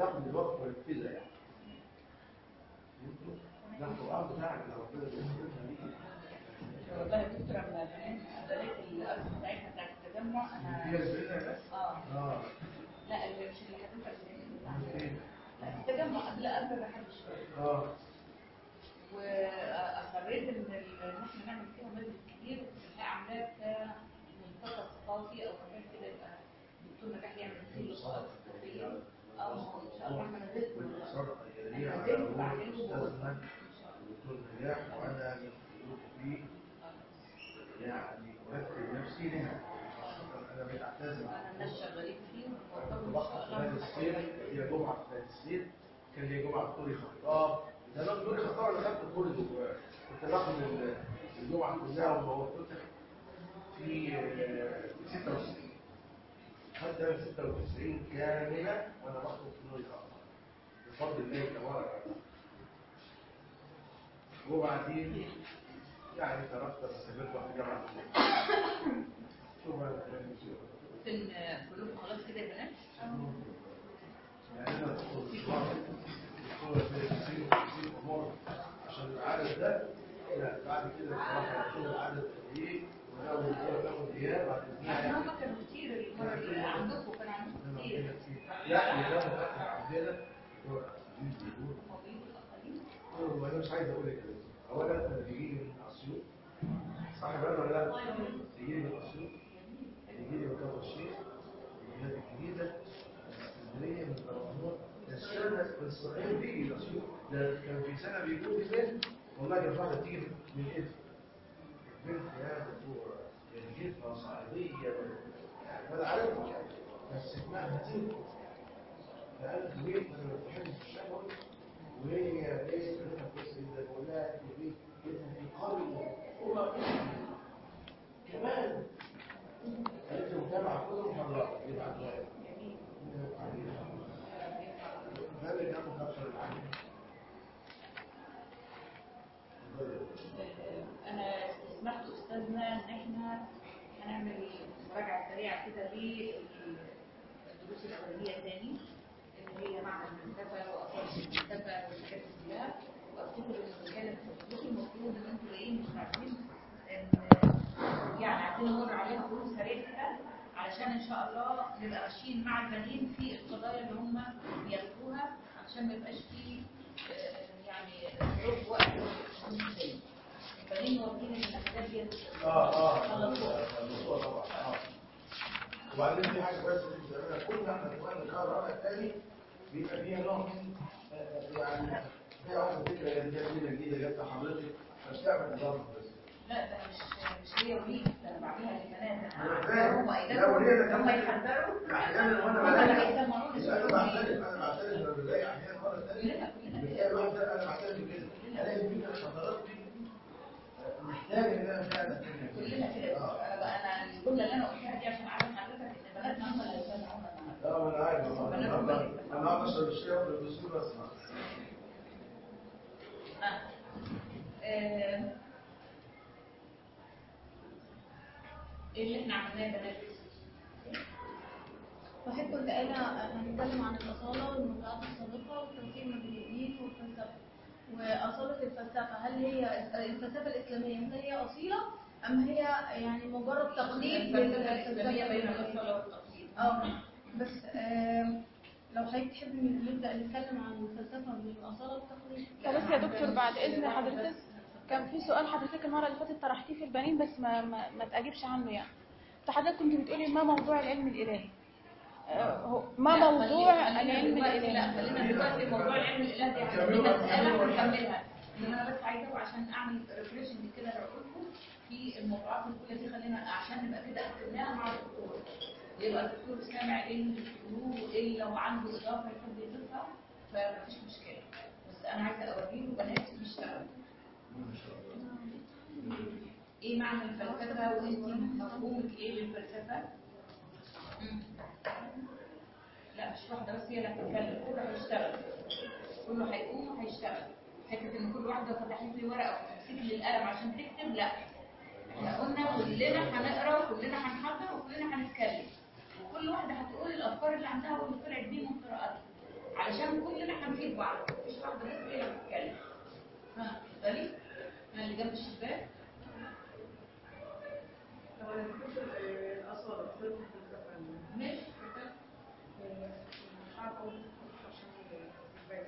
يقضي الوقت وينفذها يعني ده القرآن بتاعك لو ربنا بيسلمها ليك والله يا دكتورة من بدأت الأرض بتاعتنا بتاعت التجمع هي أنا الزينة اه اه لا اللي مش اللي حضرتك إيه؟ لا التجمع قبل قبل الرحلة شوية اه واصريت ان ال- ان احنا نعمل فيها مسجد كبير الحقيقه عاملاه كمنطقه ثقافي او مكان كده يبقى الدكتور نجاح يعمل فيه لقاءات ثقافيه اه ما هو ان شاء الله احنا نزلت والصدقة الجارية أنا على نزلت بعدين روح أستاذنا الدكتور نجاح وأنا من فيه يعني أرتب نفسي لها أنا بتعتذر انا الناس شغالين فيه أنا ونوفقهم كنت ان بحضر شاء في نادي الله السير هي جمعة في نادي السير كان لي جمعة في طوري خطاب ده أنا طوري خطاب أنا خدت كله كنت باخد ال- الجمعة كلها وموقفتها في آه، 96 خدت أنا 96 كاملة وأنا باخد في طوري خطاب بفضل الله تبارك وتعالى وبعدين يعني تركت السبب في جامعة شوف أنا كلامي شوف. ممكن كلكم خلاص كده يا بنات يعني انا بدخل مشوار دكتور تسيب تسيب امور عشان العدد ده لا بعد كده بصراحه يكون العدد قليل ولو الدكتور له غياب بعد يعني كده هم كانوا كتير المره اللي عندكم كان عندكم كتير لا اللي كانوا فتح عندنا دكتور عزيز بيقول هو بيجوا الاقاليم هو انا مش عايز اقول لك كده اولا انا بيجي لي من اسيوط صاحب انا ولا لا؟ بيجي لي من اسيوط بيجي لي من كفر الشيخ من البلاد الجديده من اسكندريه من دمنهور السنه من اسرائيل بيجي من اسيوط ده كان في سنه بيقول لي بنت والله كانت واحده تيجي من ايه؟ بنت يا دكتور جدتها صعيديه وانا عارفها يعني بس اسمها هتيجي فقالت لي انا ما بحبش الشغل وهي ايه كلمه كويسه جدا بقول لها انت في بيتها في قريه والله كمان قالت لي مجتمع كله محاضرات يبعت لها ده اللي كان مكسر العالم انا استسمحت استاذنا ان احنا هنعمل مراجعه سريعه كده للدروس الاولانيه تاني اللي هي معنى الفلسفه واصول الفلسفه والحاجات دي كلها وافتكر ان كانت الدروس المفروض ان انتوا جايين مش عارفين ان يعني عايزين نمر عليها دروس سريع كده علشان ان شاء الله نبقى ماشيين مع البنين في القضايا اللي هم بياخدوها عشان ما يبقاش في آه، يعني ضرب وقت البنين واخدين ان الحاجات دي اه اه خلصوها. خلصوها طبعا اه وبعدين في حاجه كويسه اللي بنعملها كل ما احنا كمان نكرر رابع تاني بيبقى فيها نوع من آه، يعني فيها واحده فكره جديده جديده جت حضرتك فبتعمل نظام بس لا ده مش مش هي وليد ده انا بعملها للبنات أنا انا فاهم. هم لا، وليه ده هم كمان؟ يحضروا احيانا وانا هم اللي بلاقي هيسمعوني انا صوتهم بعترف ايه انا بعترف لما بلاقي احيانا مره ثانيه كلنا كلنا بتلاقي الواحد ده انا بعترف كده الاقي الفكره حضرتك محتاج ان انا فعلا أتكلم فيها. كلنا كده اه انا بقى انا الجمله اللي انا قلتها دي عشان اعرف حضرتك ان بناتنا هم اللي هيسمعونا النهارده لا ما انا عارف بنات هم النهارده اللي يسمعونا. النهارده اشرب الشاي وافضل الدستور اسمع آه. آه. ايه اللي احنا عملناه يا بنات واحد كنت قايلة هنتكلم عن الأصالة والمنطقات السابقة والتوفيق ما بين الدين والفلسفة وأصالة الفلسفة هل هي الفلسفة الإسلامية هل هي أصيلة أم هي يعني مجرد تقليد الفلسفه الاسلاميه بين للفلسفة الاصاله والتقليد اه بس آم، لو حضرتك تحب نبدأ نتكلم عن الفلسفة من الأصالة والتقليد طب بس يا دكتور بعد اذن حضرتك كان في سؤال حضرتك المره اللي فاتت طرحتيه في البنين بس ما ما, ما تجيبش عنه يعني فحضرتك كنت بتقولي ما موضوع العلم الالهي آه، هو ما لا، موضوع خلينا- خلينا العلم دلوقتي- لا الالهي خلينا دلوقتي موضوع العلم الالهي دي عشان دي مساله هنكملها انما انا بس عايزه عشان اعمل ريفريشن كده لعقولكم في الموضوعات الاولى دي خلينا عشان نبقى كده قسمناها مع الدكتور يبقى الدكتور سامع ايه اللي بتقولوه وايه لو عنده اضافه يحب يضيفها فمفيش مشكله بس انا عايزه اوريه بنات بيشتغلوا ايه معنى الفلسفه وانت مفهومك ايه للفلسفه؟ مم. لا مش واحدة بس هي اللي هتتكلم كله هيشتغل كله هيقوم وهيشتغل حتة ان كل واحدة فتحت لي ورقة وتمسك لي القلم عشان تكتب لا احنا قلنا كلنا هنقرا وكلنا هنحضر وكلنا هنتكلم وكل واحدة هتقول الافكار اللي عندها واللي طلعت بيه من قراءتها علشان كلنا هنفيد بعض مفيش واحده بس هي اللي بتتكلم ها اتفضلي انا اللي جنب الشباك طب انا بحب الاصوات اصوات الفلسفه ماشي مش عارفه اقول عشان الباقي.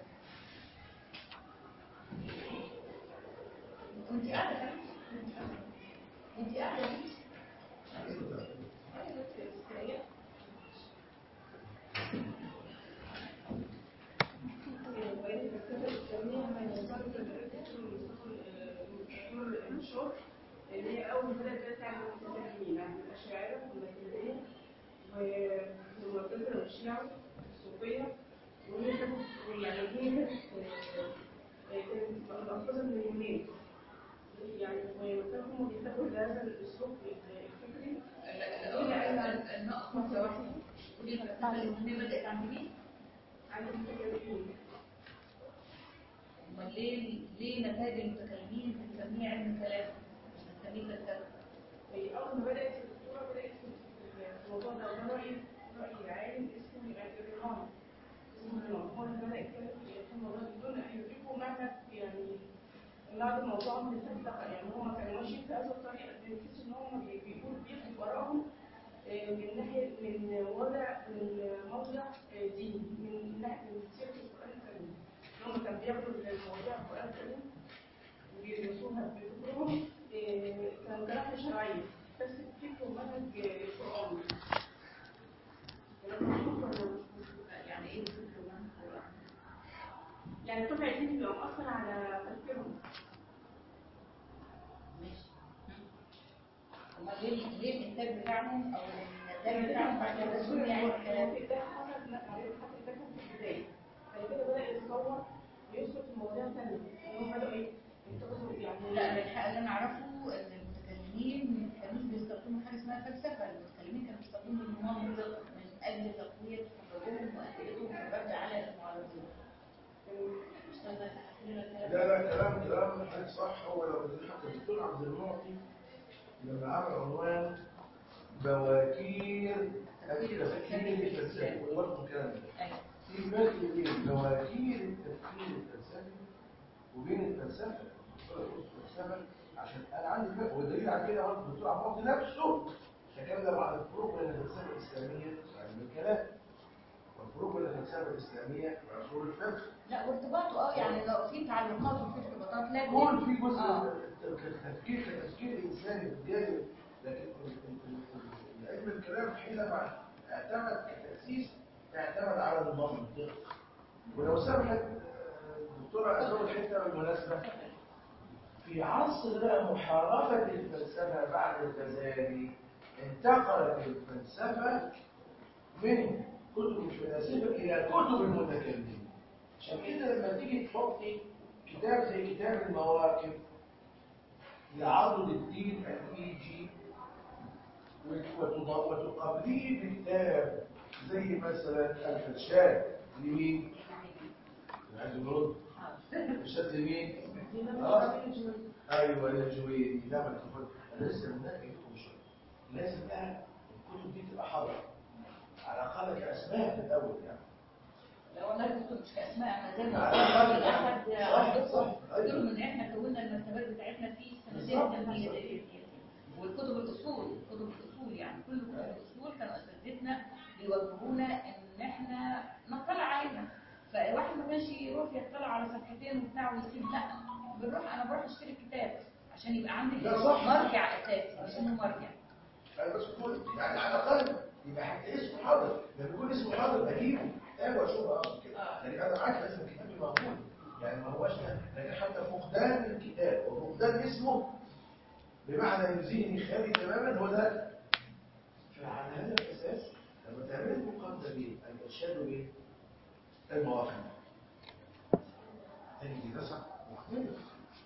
وانت قاعده كمان انت قاعده وبعدين الفلسفه الاسلاميه ما ينصرف الدكتور الشور اللي هي اول ما بدات بقى تعمل المتكلمين عن الاشاعره والماتريديه والمعتزله والشيعه الصوفيه وهي كانت يعني هي كانت مأخوذه من اليونان يعني وكانوا هم بيتبعوا هذا الاسلوب الفكري النقص واحده ودي الفلسفه اليونانيه بدات عند مين؟ عن المتكلمين امال ليه ليه نتائج المتكلمين بنسميه علم كلام مش بنسميه فلسفه هي أول ما بدأت الدكتورة بدأت في الموضوع ده وده رأي رأي عالم اسمه الريحان اسمه الريحان هو اللي بدأ يتكلم في الموضوع ده بدون أن يدركوا معنى يعني بعد الموضوع من الفلسفة يعني هم كانوا ماشيين في هذا الطريق بيحسوا إن هم بيقولوا بياخدوا وراهم آه، من ناحية من وضع من موضع آه، ديني من ناحية من سيرة القرآن الكريم هم كانوا بياخدوا المواضيع القرآن الكريم وبيدرسوها بفكرهم آه، كان كلام شرعي بس بفكر منهج آه، قرآني يعني ايه الفكر والمنهج والقرآن؟ يعني طبع الدين بيبقى مؤثر على تفكيرهم ماشي امال ليه ليه الانتاج بتاعهم او النتائج بتاعهم بعد كده بتكون يعني كلام ده حصل حصل ده كان في البداية بعد كده بدأ يتطور ويدخل في مواضيع ثانية إن هم بدأوا إيه يتخذوا يعني لا أنا الحقيقه اللي انا اعرفه ان المتكلمين ما كانوش بيستخدموا حاجه اسمها فلسفه المتكلمين كانوا بيستخدموا المنطق من اجل تقويه حضورهم واسئلتهم في الرد على المعارضين استنى احكي لنا الكلام لا لا كلام كلام حضرتك صح هو لو بدي حتى الدكتور عبد المعطي لما عمل عنوان بواكير التفكير الفلسفي وبرضه الكلام ده ايوه في فرق بين بواكير التفكير الفلسفي وبين الفلسفه الفلسفه عشان انا عندي فرق والدليل على كده هو الدكتور عبد المعطي نفسه تكلم عن الفروق بين الفلسفه الاسلاميه وعلم الكلام والفروق بين الفلسفه الاسلاميه وعصور الفقه لا وارتباطه اه يعني لو في تعلقات وفي ارتباطات لكن كل في جزء آه. كتفكير كتفكير انساني بجانب لكن ال- ال- ال- علم الكلام حينما اعتمد كتاسيس اعتمد على نظام الفقه ولو سمحت آه، الدكتوره ازود حته بالمناسبه في عصر بقى محاربه الفلسفه بعد الغزالي انتقلت الفلسفه من كتب الفلاسفه الى كتب المتكلمين عشان كده لما تيجي تحطي كتاب زي كتاب المواقف لعضد الدين الإيجي وتض- وتقابليه بكتاب زي مثلا الفرشاد لمين؟ أنا عايز يرد الفرشاد لمين؟ خلاص ايوه للجويري لا ما تاخد انا لسه من هناك جبتكم شويه لازم بقى الكتب دي تبقى حاضره على الاقل كاسماء في الاول يعني لا والله كنت مش اسماء احنا زي ما آه، قلت احد صح، عندكم صح، قلت أيوة. لهم ان احنا كونا المكتبات بتاعتنا في بالظبط، سنتين تنميه بالظبط. دائريه والكتب الاصول كتب الاصول يعني كل كتب الاصول كانوا اساتذتنا بيوجهونا ان احنا نطلع عليها فالواحد ما كانش يروح يطلع على صفحتين وبتاع ويسيب لا بنروح انا بروح اشتري الكتاب عشان يبقى عندي لا، صح. مرجع اساسي مش انه مرجع انا بس بقول يعني على الاقل يبقى حتى اسمه حاضر لما يكون اسمه حاضر بجيبه كتاب واشوفه اصلا كده آه. لكن انا عارف لازم الكتاب يبقى موجود يعني ما هوش ده. لكن حتى فقدان الكتاب وفقدان اسمه بمعنى يزيني خالي تماما هو ده فعلى هذا الاساس لما تعمل المقارنه بين الارشاد وبين المواقف تجد نسق مختلف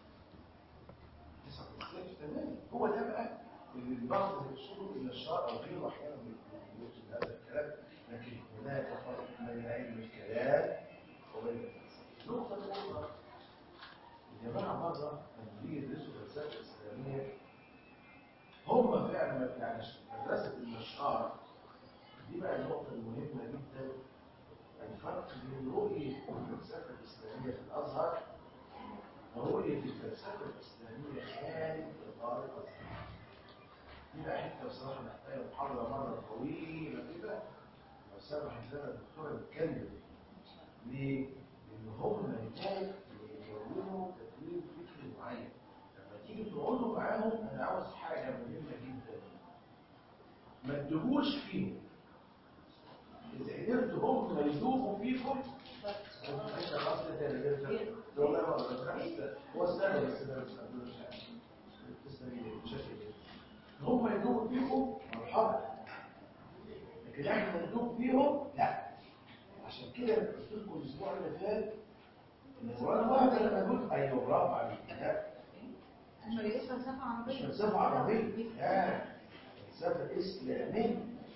نسق مختلف تماما هو ده بقى اللي البعض بيوصلوا الى الشرع او غيره احيانا بيوصل هذا الكلام لكن هناك فرق بين علم الكلام وبين الفلسفه النقطه الاخرى الجماعه مره لما بيجي يدرسوا فلسفه اسلاميه هم فعلا يعني مدرسه الاشعار دي بقى النقطه المهمه جدا الفرق بين رؤية الفلسفة الإسلامية في الأزهر ورؤية الفلسفة الإسلامية خارج إطار الأزهر. دي بقى حتة بصراحة محتاجة محاضرة مرة طويلة كده لو سمحت لنا الدكتورة نتكلم ليه؟ لأن هم هناك بيكونوا تكوين فكري معين لما تيجي تقعدوا معاهم أنا عاوز حاجة مهمة جدا ما تدوبوش فيهم إذا قدرتوا هم يذوبوا فيكم انت خلاص انت اللي جبت والله ما أقدر. هو السنة بس ده بس أقدر مش عارف. تسلمي بشكل كده. هم يدوبوا فيكم مرحبا لكن احنا ندوب فيهم لا عشان كده قلت لكم الاسبوع اللي فات ان مراد واحد انا بقول ايوه برافو عليك لا ما بيقولش فلسفة مش عربية فلسفه عربيه لا فلسفه اسلاميه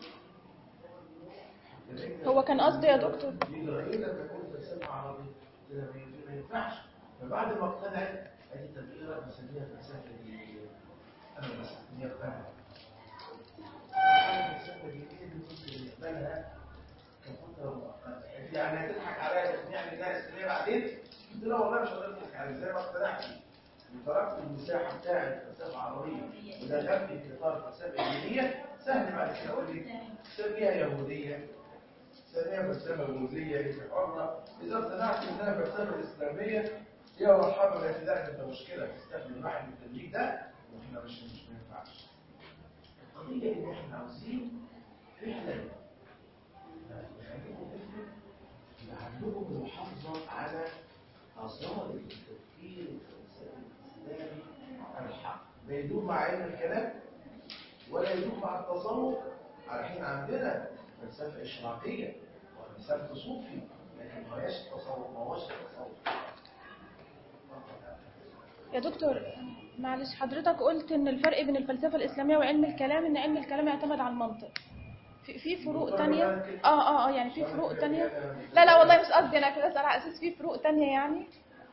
هو كان قصدي يا دكتور يجي رأيي لما تكون فلسفه عربيه قلت لها ما- ما ينفعش فبعد ما اقتنعت قالت طب ايه رايك نسميها فلسفه دينيه انا بس هي اقتنعت الفلسفه الدينيه دي ممكن بالنسبه لها كفتره مؤقته يعني هتضحك عليا تقنعني انها اسلاميه بعدين قلت لها والله مش هقدر اضحك عليك زي ما اقتنعت وتركت المساحه بتاعت الفلسفه العربيه ودخلت في اطار الفلسفه الدينيه سهل بعد كده اقول لك سميها يهوديه سميها فلسفه بوذيه هي حره اذا اقتنعت انها فلسفه اسلاميه يا مرحبا لا تلاقي انت مشكله تستخدم واحد من التدريج ده واحنا مش مش ما ينفعش القضيه ان احنا عاوزين فعلا نخليكم تفهم لعلكم المحافظه على اصاله التفكير الفلسفي الاسلامي الحق لا يدوم مع علم الكلام ولا يدوم مع التصوف على حين عندنا فلسفه اشراقيه وفلسفه صوفي لكن ما هياش التصوف ما هوش التصوف يا دكتور معلش حضرتك قلت ان الفرق بين الفلسفة الإسلامية وعلم الكلام ان علم الكلام يعتمد على المنطق في في فروق تانية اه اه اه يعني في فروق تانية لا لا والله مش قصدي انا كده اسال على اساس في فروق تانية يعني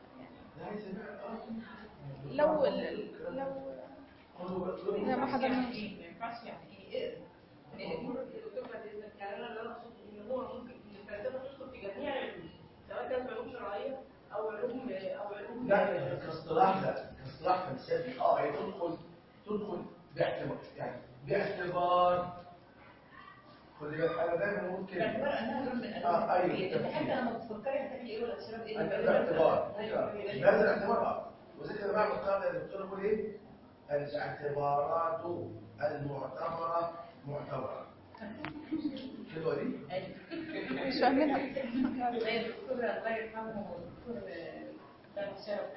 لو لو لا ما حضرناش ما ينفعش يعني ايه الدكتور بعد اذنك يعني انا اللي انا اقصده ان هو ممكن الفلسفه تدخل في جميع العلوم سواء كانت علوم شرعيه او علوم او علوم لا كاصطلاح لا كاصطلاح فلسفي اه هي تدخل تدخل باعتبار يعني باعتبار خلي بالك انا دايما بقول باعتبار كلمه انها نوع من آه، أيوة، التفكير. انت حتى التفكير. لما بتفكري هتاكلي ايه ولا تشربي ايه انت يبقى باعتبار أيوة، بهذا الاعتبار اه وزي كده بعمل قاعده الدكتور بيقول ايه الاعتبارات المعتبره معتبره حلوه دي مش فاهمينها زي الدكتور الله يرحمه الدكتور سامي شرف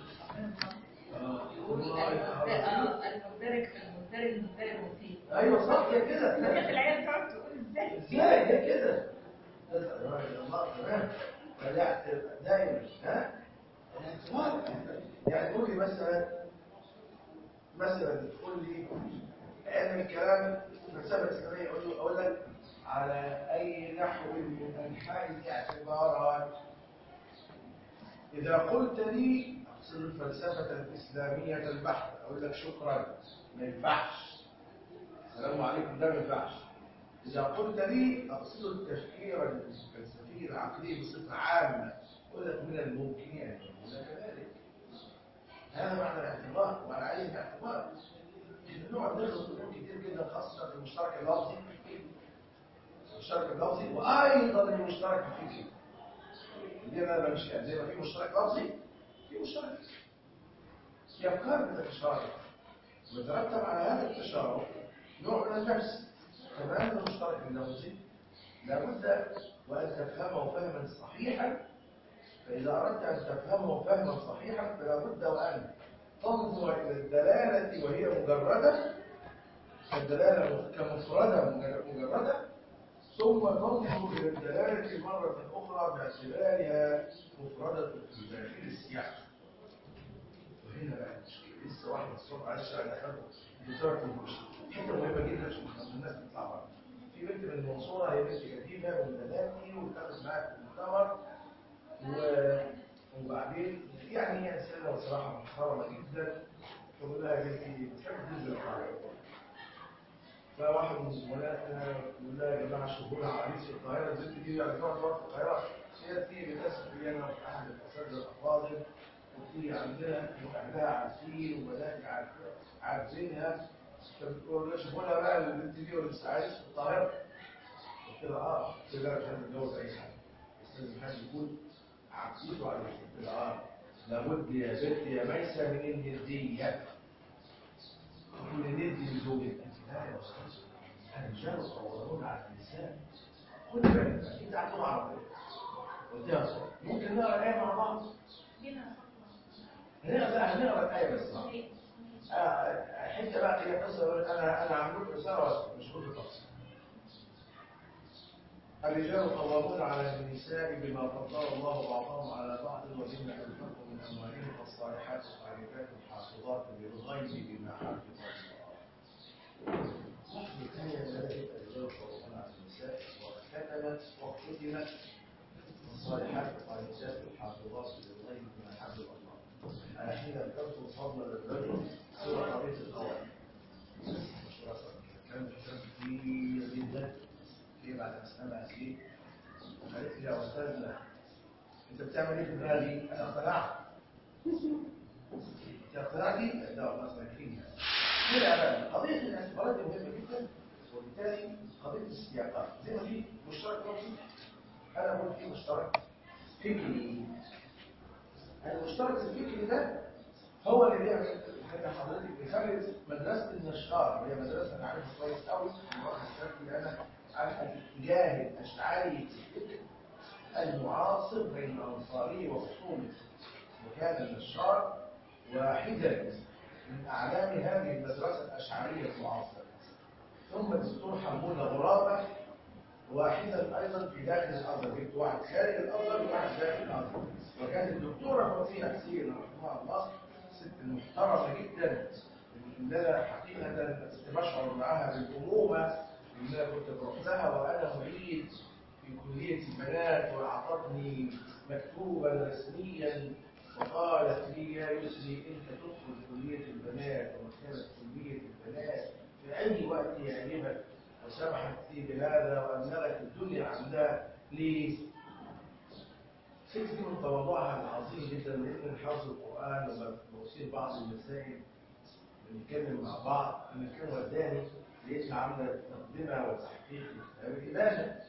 يقول المدرك في المدرك المدرك المفيد ايوه صح هي كده فكانت العيال تقعد تقول ازاي ازاي هي كده الله تمام فده دايما ها الاعتبار يعني تقول لي مثلا مثلا تقول لي علم الكلام الفلسفه الاسلاميه اقول له اقول لك على اي نحو من انحاء الاعتبارات اذا قلت لي اقصد الفلسفه الاسلاميه البحته اقول لك شكرا ما ينفعش السلام عليكم ده ما ينفعش إذا قلت لي أقصد التفكير الفلسفي العقلي بصفة عامة أقول لك من الممكن أن يكون كذلك هذا معنى الاعتبار وعلى علم الاعتبار إحنا نقعد نخلط أمور كتير جدا خاصة في المشترك اللفظي المشترك اللفظي وأيضا المشترك الفكري دي أنا بمشي يعني زي ما في مشترك لفظي في مشترك فكري في أفكار بتتشارك ويترتب على هذا التشارك نوع من النفس تمام المشترك اللفظي لابد وأن تفهمه فهما صحيحا فإذا أردت أن تفهمه فهما صحيحا فلا بد وأن تنظر إلى الدلالة وهي مجردة الدلالة كمفردة مجردة ثم تنظر إلى الدلالة مرة أخرى باعتبارها مفردة في داخل السياق وهنا بقى المشكلة لسه واحد الصبح عايز على دخله بسرعة المشكلة حتة مهمة جدا عشان الناس تطلع بره في بنت من المنصورة هي بنت كتيبة من بناتي وكانت معايا في المؤتمر و... وبعدين يعني هي إنسانة بصراحة محترمة جدا فبقول لها يا بنتي بتحب تنزل القاهرة فواحد من زملائنا يقول لها يا جماعه شوفوا لها عريس في القاهره البنت دي يعني تقعد في القاهره هي تيجي للاسف هي انا في احد الاساتذه الافاضل وفي عندنا واهلها عارفين وبنات عارفين عارفينها فبتقول لها شوفوا لها بقى البنت دي ولا لسه عايش في القاهره قلت لها اه قلت لها مش هتتجوز اي حد استاذ محمد يقول عقيد وعلى قلت لها اه لابد يا بنت يا ميسه من النديه تقول ندي لزوجك انت لا يا استاذ الرجال يصورون على النساء خد بالك انت عندهم عربيه قلت لها ممكن نقرا الايه مع بعض هنقرا هنقرا الايه بس مع بعض. آه، حته بقى هي قصه يقول لك انا انا عامل لكم رساله مش كل تفصيل الرجال قوامون على النساء بما فضل الله بعضهم على بعض ومما انفقوا من اموالهم فالصالحات قانتات حافظات للغيب بما حفظ الله. واحدة ثانية بدأت الرجال قوامون على النساء وكتبت وكتبت الصالحات قانتات حافظات للغيب بما حفظ الله. أنا حين ذكرت فضل الرجل سورة قضية القوام. مش راسا كان كلام كتير جدا في بعد ما سمعنا فيه قالت لي يا استاذنا انت بتعمل ايه في دماغي؟ انا اقتنعت انت اقتنعتي؟ لا والله سامحيني كده بقى قضيه الاعتبارات دي مهمه جدا وبالتالي قضيه السياقات زي ما في مشترك لفظي انا بقول في مشترك فكري المشترك الفكري ده هو اللي بيعمل حاجه حضرتك بيخلي مدرسه النشار وهي مدرسه انا عارفها كويس قوي انا عارف الاتجاه الاشعري في الفكر المعاصر بين الانصاري واصوله وكان النشار واحدا من اعلام هذه المدرسه الاشعريه المعاصره ثم الدكتور حموده غرابه واحدا ايضا في داخل الازهر جبت واحد خارج الازهر وواحد داخل الازهر وكانت الدكتوره فوزيه حسين رحمها الله ست محترمه جدا اننا حقيقه كنت بشعر معها بالامومه ان انا كنت بروح لها وانا معيد في كليه البنات واعطتني مكتوبا رسميا وقالت لي يا يسري انت تدخل كليه البنات ومكتبه كليه البنات في اي وقت يعجبك وسمحت لي بهذا وان لك الدنيا عندها ليه؟ ست دي من تواضعها العظيم جدا لان حفظ القران وبوصيل بعض المسائل بنتكلم مع بعض انا كان وداني لقيتها عامله تقدمه وتحقيق لكتاب الابانه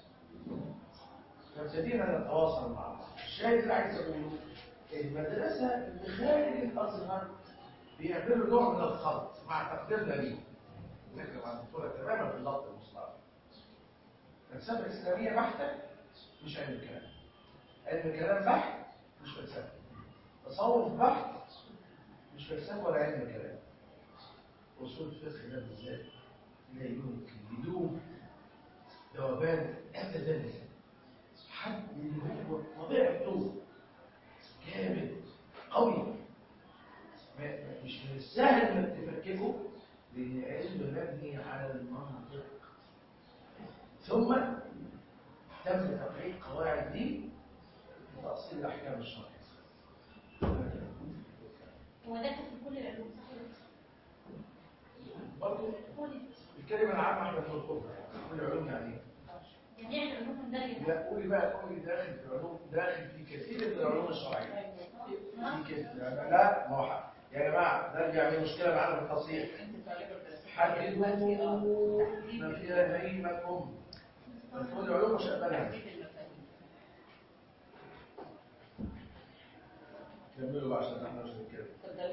فابتدينا نتواصل مع بعض الشاهد اللي عايز اقوله المدرسه اللي خارج الازهر بيعملوا نوع من الخلط مع تقديرنا ليه ذكر مع الدكتوره تماما في الضبط المصطلح فلسفه اسلاميه بحته مش علم كلام علم كلام بحت مش فلسفه تصوف بحت مش فلسفه ولا علم كلام اصول الفقه ده بالذات لا يمكن بدون ذوبان ابدا حد اللي هو طبيعته جامد قوي ما- ما- مش من السهل انك تفككه لان علم مبني على المنطق ثم تم تقرير قواعد دي لتأصيل الاحكام الشرعيه هو ده كان في كل العلوم صح ولا لا؟ برضه كل الكلمه العامه احنا بنطلبها كل علوم يعني إيه؟ جميع العلوم مندرجة لا قولي بقى قولي داخل في العلوم داخل في كثير من العلوم الشرعيه في كثير لا ما هو حق. يا جماعه نرجع لمشكله معانا في التصحيح حددوا مفاهيمكم كل العلوم مش قبلها كملوا بقى عشان احنا مش بنتكلم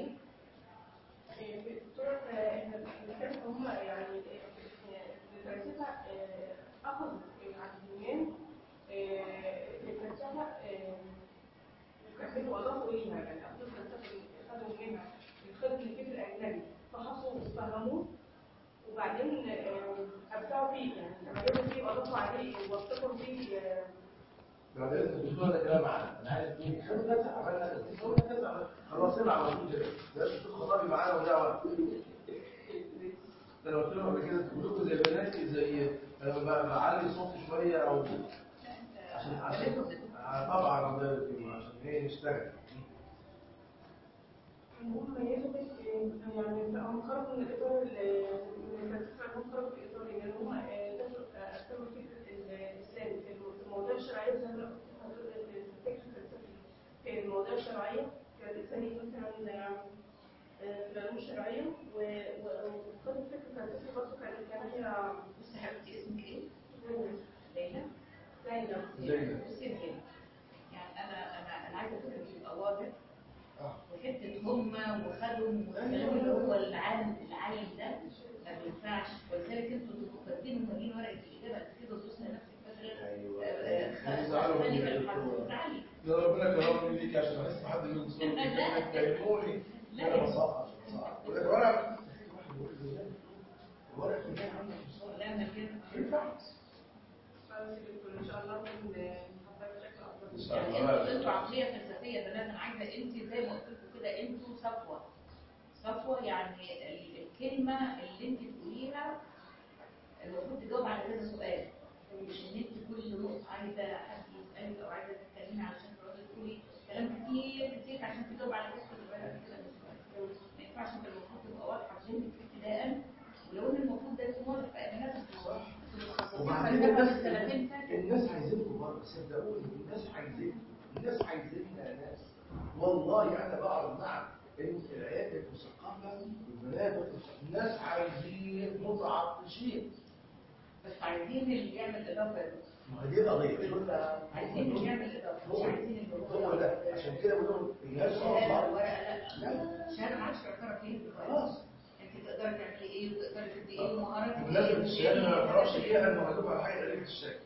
الدكتور احنا بنتكلم هم يعني الفلسفه اخذوا عن اليونان الفلسفه كملوا واضافوا اليها يعني اخذوا الفلسفه اخذوا منها الخط الفكر الاجنبي فحصوا واستخدموه وبعدين ابدعوا فيه يعني تميزوا فيه واضافوا عليه وابتكروا فيه آه، بعدين الدكتور ده كلام معانا انا عارف مين خدوا كذا عملنا كذا خدوا كذا خلصنا على طول كده ده الدكتور خطابي معانا وده وقت ده انا قلت لهم قبل كده تقولوا زي بناتي زي لما ب- بعلي صوتي شويه او عشان عشان آه، طبعا الله يبارك فيكم، عشان ايه نشتغل هم ميزوا بس يعني هم خرجوا من الاطار ال- من الفلسفه هم خرجوا في اطار ان هم اثروا فكره الاسلام في المواضيع الشرعيه زي ما حضرتك الفكر الفلسفي في المواضيع الشرعيه كان الانسان يجي مثلا آه، في العلوم الشرعيه و- و- وخدوا الفكر الفلسفي برضه كان كان هي بص يا حبيبتي اسمك ايه؟ ليلى ليلى ليلى ليلى. بصي يا ليلى يعني انا انا انا عايزه فكرك يبقى واضح اه وحته هم وخدوا والكلام اللي هو العالم العالم ده ما بينفعش ولذلك انتوا تبقوا كاتبين ومالين ورقه الاجابه انت كده تدوسنا نفسك فاكره ايوه آه، آه، يزعلوا خلاص، مني تاني يا كان حرف دكتور. زعلي. ده ربنا كرمني ليك عشان احس حد بيوصل لا. تكلموني لا. انا بصحح بصحح ولكن ورق ورق كمان عندك بصحح لا ما كده ما ينفعش خلاص يا دكتور ان شاء الله نحضر بشكل افضل إن شاء يعني الله. انتوا انتوا عقليه فلسفيه يا بنات انا عايزه انت زي ما قلت لكم كده انتوا صفوه صفوه يعني ال- الكلمه اللي انت تقوليها المفروض تجاوب على كذا سؤال مش ان انت كل نقطه عايزه حد يسالك او عايزه تتكلمي علشان تقعدي تقولي كلام كتير كتير عشان تجاوب على كذا سؤال كده مش كويس. ما ينفعش انت المفروض تبقى واضحه في ذهنك ابتداء ولو ان المفروض ده يكون واضح في اي ناس وبعدين الناس الناس عايزينكم بره صدقوني الناس عايزينكم الناس عايزيننا يا ناس والله انا بعرض نعم ان العيال المثقفه والبنات الناس عايزين متعطشين بس عايزين اللي يعمل اضافه يا دكتور. ما هي دي القضيه قلنا عايزين اللي يعمل اضافه مش عايزين اللي هو ده عشان كده بقول لهم الناس الشهاده خلاص والورقه لا لا الشهاده ما عادش تعترف فيها دلوقتي خلاص انت تقدري تعملي ايه وتقدري تدي ايه ومهاراتك بمناسبة الشهادة أنا ما بعرفش فيها إنه هتبقى على حاجة غريبة الشكل.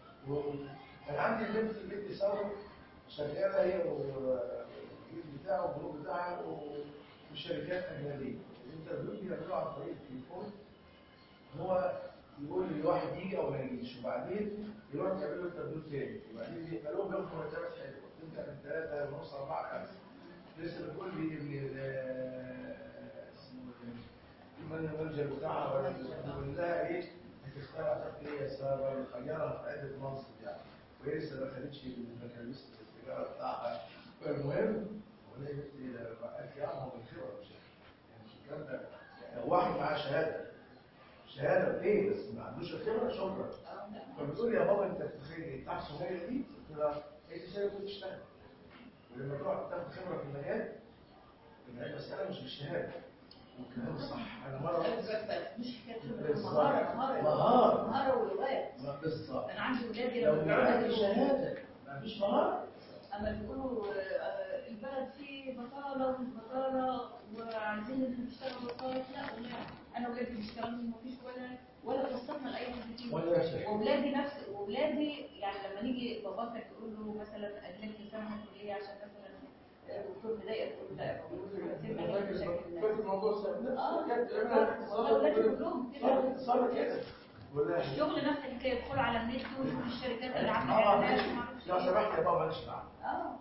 أنا عندي بنت بنت ثورة شغالة هي والجيل بتاعها والجروب بتاعها وفي شركات أجنبية. الانترفيو بيعملوه عن طريق التليفون. هو يقول لي واحد يجي أو ما يجيش وبعدين يروح يعمل له انترفيو تاني وبعدين بيقبلوه بياخدوا مرتبات حلوة تبدأ من ثلاثة ونص أربعة خمسة. لسه بتقول لي إن ال- اسمه إيه؟ من المنجر بتاعها ولا بيقول لها ايه هتختار اعتقد ايه يا ساره ويخيرها في عده منصب يعني وهي لسه ما دخلتش في المكالمس التجاره بتاعها فالمهم ولا يا بنتي ده قالت لي اه هو بالخبره مش يعني مش الكلام ده يعني لو واحد معاه شهاده شهاده بايه بس ما عندوش الخبره شكرا فبتقول لي يا بابا انت تتخيل ايه بتاع الصوماليه دي قلت لها انت شايف كنت تشتغل ولما تروح تاخد خبره في المجال يبقى المساله مش بالشهاده والكلام صح انا مره مش حكايه خبرة، بالظبط. مهاره مهاره مهارة. مهاره ولغات ما بالظبط انا عندي ولادي لو لما ما عندك بيقعدوا- شهاده ما فيش مهاره اما بيقولوا آه، البلد فيه بطاله ومش بطاله وعايزين اللي بيشتغلوا وظائف لا ولا انا ولادي بيشتغلوا مفيش ولا ولا فرصتنا لاي حد فيهم ولا شيء واولادي نفس واولادي يعني لما نيجي باباك يقول له مثلا اجلت سنه الكليه عشان مثلا الدكتور مضايقك تقول له لا يا بابا سيبنا نعمل مشاكل الناس. فاكر الموضوع صار اه كانت اولادي كلهم كده صار كده ولا الشغل نفس الحكايه يدخلوا على النت ويشوفوا الشركات اللي عامله اه اعلانات ماشي. ومعرفش لو إيه. سمحت يا بابا ماليش دعوه اه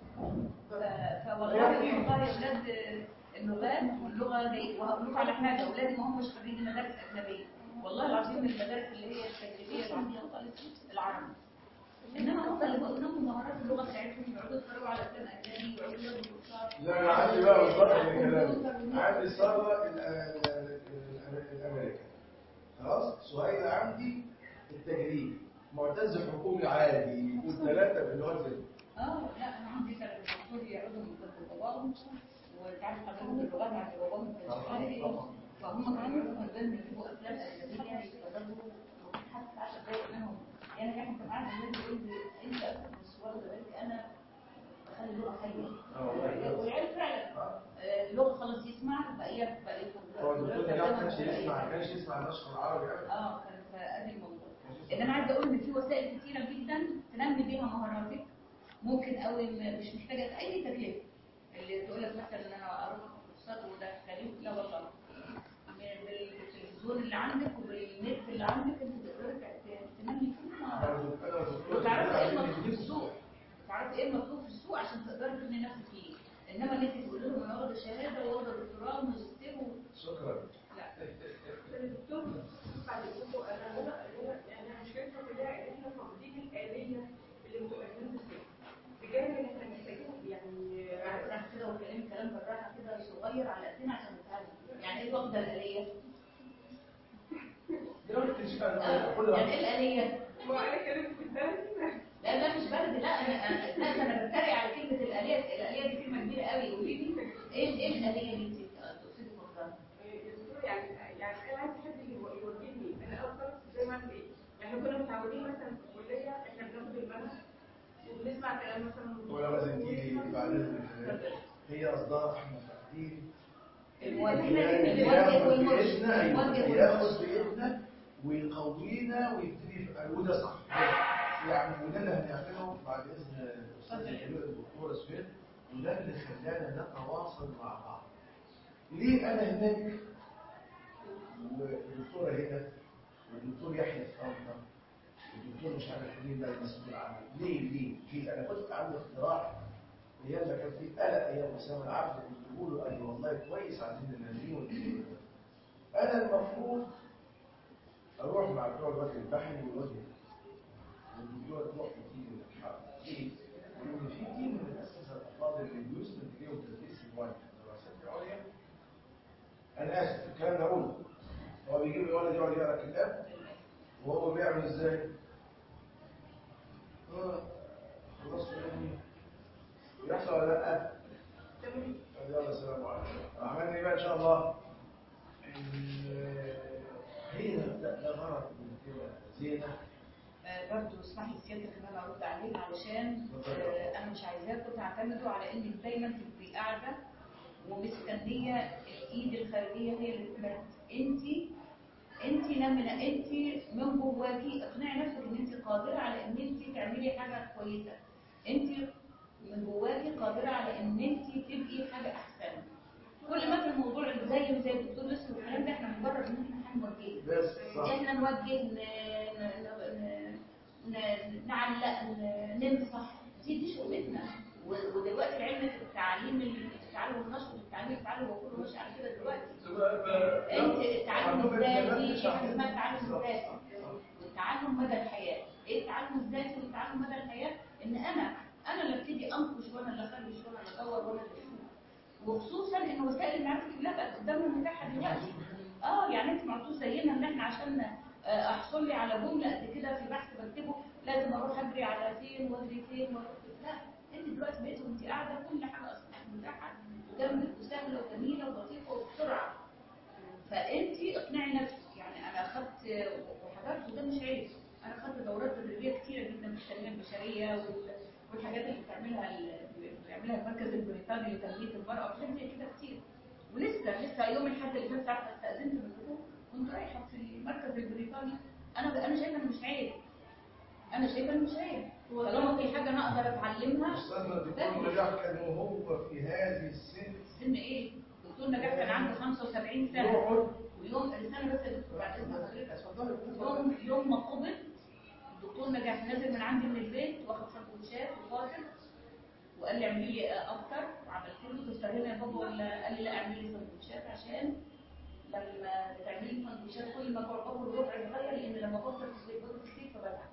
ف- فوالله والله يا اولاد اللغات واللغه جاي وهقول لكم على حاجه اولادي ما همش خريجين مدارس اجنبيه والله العظيم المدارس اللي هي التجريبيه اللي عندنا خالص العربي انما هم اللي بقول لهم مهارات اللغه بتاعتهم يقعدوا يتفرجوا على افلام اجنبي ويقعدوا ياخدوا كورسات لا انا عندي بقى بالظبط الكلام عندي ساره ال- ال- ال- الامريكا خلاص سهيله عندي التجريب معتز حكومي عادي يكون ثلاثه باللغه زي اه لا انا عندي ثلاث دكتور يقعدوا من باباهم وتعرف حضرتك اللغات عند باباهم في الشهاده فهم كانوا مثلا بيجيبوا افلام اجنبيه يتفرجوا حتى 10 دقايق منهم يعني كان كنت قاعد الناس يقول لي انت مش واخده بالك انا بخلي اللغه حلوه والعيال فعلا اه آه، اللغه خلاص يسمع بقى يفهم بقى يفهم هو الدكتور ده ما كانش يسمع ما كانش يسمع النشر العربي ابدا اه كان فادي الموضوع انما عايزه اقول ان في وسائل كتيره جدا تنمي بيها مهاراتك ممكن قوي م- مش محتاجه اي تكلفه اللي تقول لك مثلا ان انا اروح اخد كورسات وده تكاليف لا والله م- بالتلفزيون اللي عندك وبالنت اللي عندك انت تقدر ت- تنمي كل مهاراتك انا الدكتور وتعرفي ايه ده المطلوب في عايز السوق تعرفي ايه المطلوب في السوق عشان تقدري تبني نفسك فيه انما ان انت تقولي لهم انا واخده شهاده واخده دكتوراه وماجستير و- شكرا لا الدكتور بعد كده انا هنا هنا يعني انا مشكلتي كلها ان احنا فاقدين الاليه اللي متقدمه في السوق بجانب ان احنا محتاجين يعني راح كده وكلام كلام بالراحه كده صغير على قدنا عشان نتعلم يعني ايه واخده الاليه؟ دلوقتي تمشي على آه، كل يعني ايه الاليه؟ هو انا كلمت في البلد لا ده مش بلدي لا انا أنا- لا ده انا بتريق على كلمه الاليه الاليه دي كلمه كبيره قوي قولي لي ايه ايه الاليه اللي انت تقصدي تفضلها؟ الدكتور يعني يعني انا عايز حد يو- يوجهني انا اصلا زي ما انت ايه احنا كنا متعودين مثلا في الكليه احنا بناخد المنهج وبنسمع كلام مثلا ولا لازم تيجي بعد اذنك هي قصدها احنا فاهمين الموجه ياخد الموجه بايدنا والمرشد أيوة، الموجه ياخد والمرشد بايدنا ويقوينا ويبتدي وده صح يعني وده اللي هنعمله بعد اذن الاستاذ الكبير الدكتور اسفين وده اللي خلانا نتواصل مع بعض ليه انا هناك والدكتوره هنا والدكتور يحيى في طنطا والدكتور مش عارف مين ده المسؤول عنه ليه ليه ليه انا كنت عندي اقتراح ايام ما كان في قلق ايام اسامه العبد كنت بقول له قال لي والله كويس عايزين نناديه ونجيبه. انا المفروض اروح مع بتوع الوجه البحري والوجه والدكتوره تروح وتيجي من الحرب ليه؟ لان في كتير من الاساتذه الافاضل اللي بيسند ليهم تدريس المواد الدراسات العليا انا اسف الكلام ده اقوله هو بيجيب الولد يقعد يقرا كتاب وهو بيعمل ازاي؟ اه خلاص يعني يحصل ولا لا؟ تمام يلا السلام عليكم عملنا ايه بقى ان شاء الله؟ ال- هي ده ده غرض من كده زينه آه، برضو اسمح لي سيادتك ان انا ارد عليك علشان آه، انا مش عايزاكم تعتمدوا على انك دايما تبقي قاعده ومستنيه الايد الخارجيه هي اللي تبعد انت انت لما انت من جواكي اقنعي نفسك ان انت قادره على ان انت تعملي حاجه كويسه انت من جواكي قادره على ان انت تبقي حاجه احسن كل ما كان الموضوع زي زي الدكتور يوسف والكلام ده احنا مجرد ان احنا هنوجهه بس صح احنا نوجه ن- ن- ن- ن- نعلق ن- ننصح دي دي شغلتنا و- ودلوقتي العلم التعليم التعلم النشر التعليم التعلم هو كله ماشي على كده دلوقتي انت التعلم الذاتي في حاجه اسمها التعلم الذاتي والتعلم مدى الحياه ايه التعلم الذاتي والتعلم مدى الحياه ان انا انا اللي ابتدي انقش وانا اللي اخرج وانا اللي ادور وانا اللي اشوف وخصوصا ان وسائل المعرفه كلها بقت قدامنا متاحه دلوقتي اه يعني انت معطوش زينا ان احنا عشان آه، احصل لي على جمله قد كده في بحث بكتبه لازم اروح اجري على فين واجري فين واروح فين. لا انت دلوقتي بقيتي وانت قاعده كل حاجه اصبحت متاحه وجنبك وسهله وجميله ولطيفه وبسرعه فانت اقنعي نفسك يعني انا اخذت وحضرت وده مش عيب انا اخذت دورات تدريبيه كتيره جدا في التنميه البشريه وال- والحاجات اللي بتعملها ال- بيعملها المركز البريطاني لتنميه المراه وحاجات زي كده كتير ولسه لسه يوم الاحد اللي فات ساعه ما استاذنت من الدكتور كنت رايحه في المركز البريطاني انا انا شايفه انه مش عيب انا شايفه انه مش عيب طالما في حاجه انا اقدر اتعلمها استاذنا الدكتور نجاح كان وهو في هذه السن سن ايه؟ دكتور نجاح كان عنده 75 سنه يقعد ويوم السنه بس يا دكتور بعد اذن حضرتك اتفضلي يوم يوم ما قبض الدكتور نجاح نازل من عندي من البيت واخد سندوتشات وفاطر وقال لي اعملي لي افطر وعملت له تفطر هنا يا بابا ولا قال لي لا اعملي لي سندوتشات عشان لما تعملي سندوتشات كل ما اقعد باكل ربع صغير لان لما بفطر في البيت باكل كتير فبتعب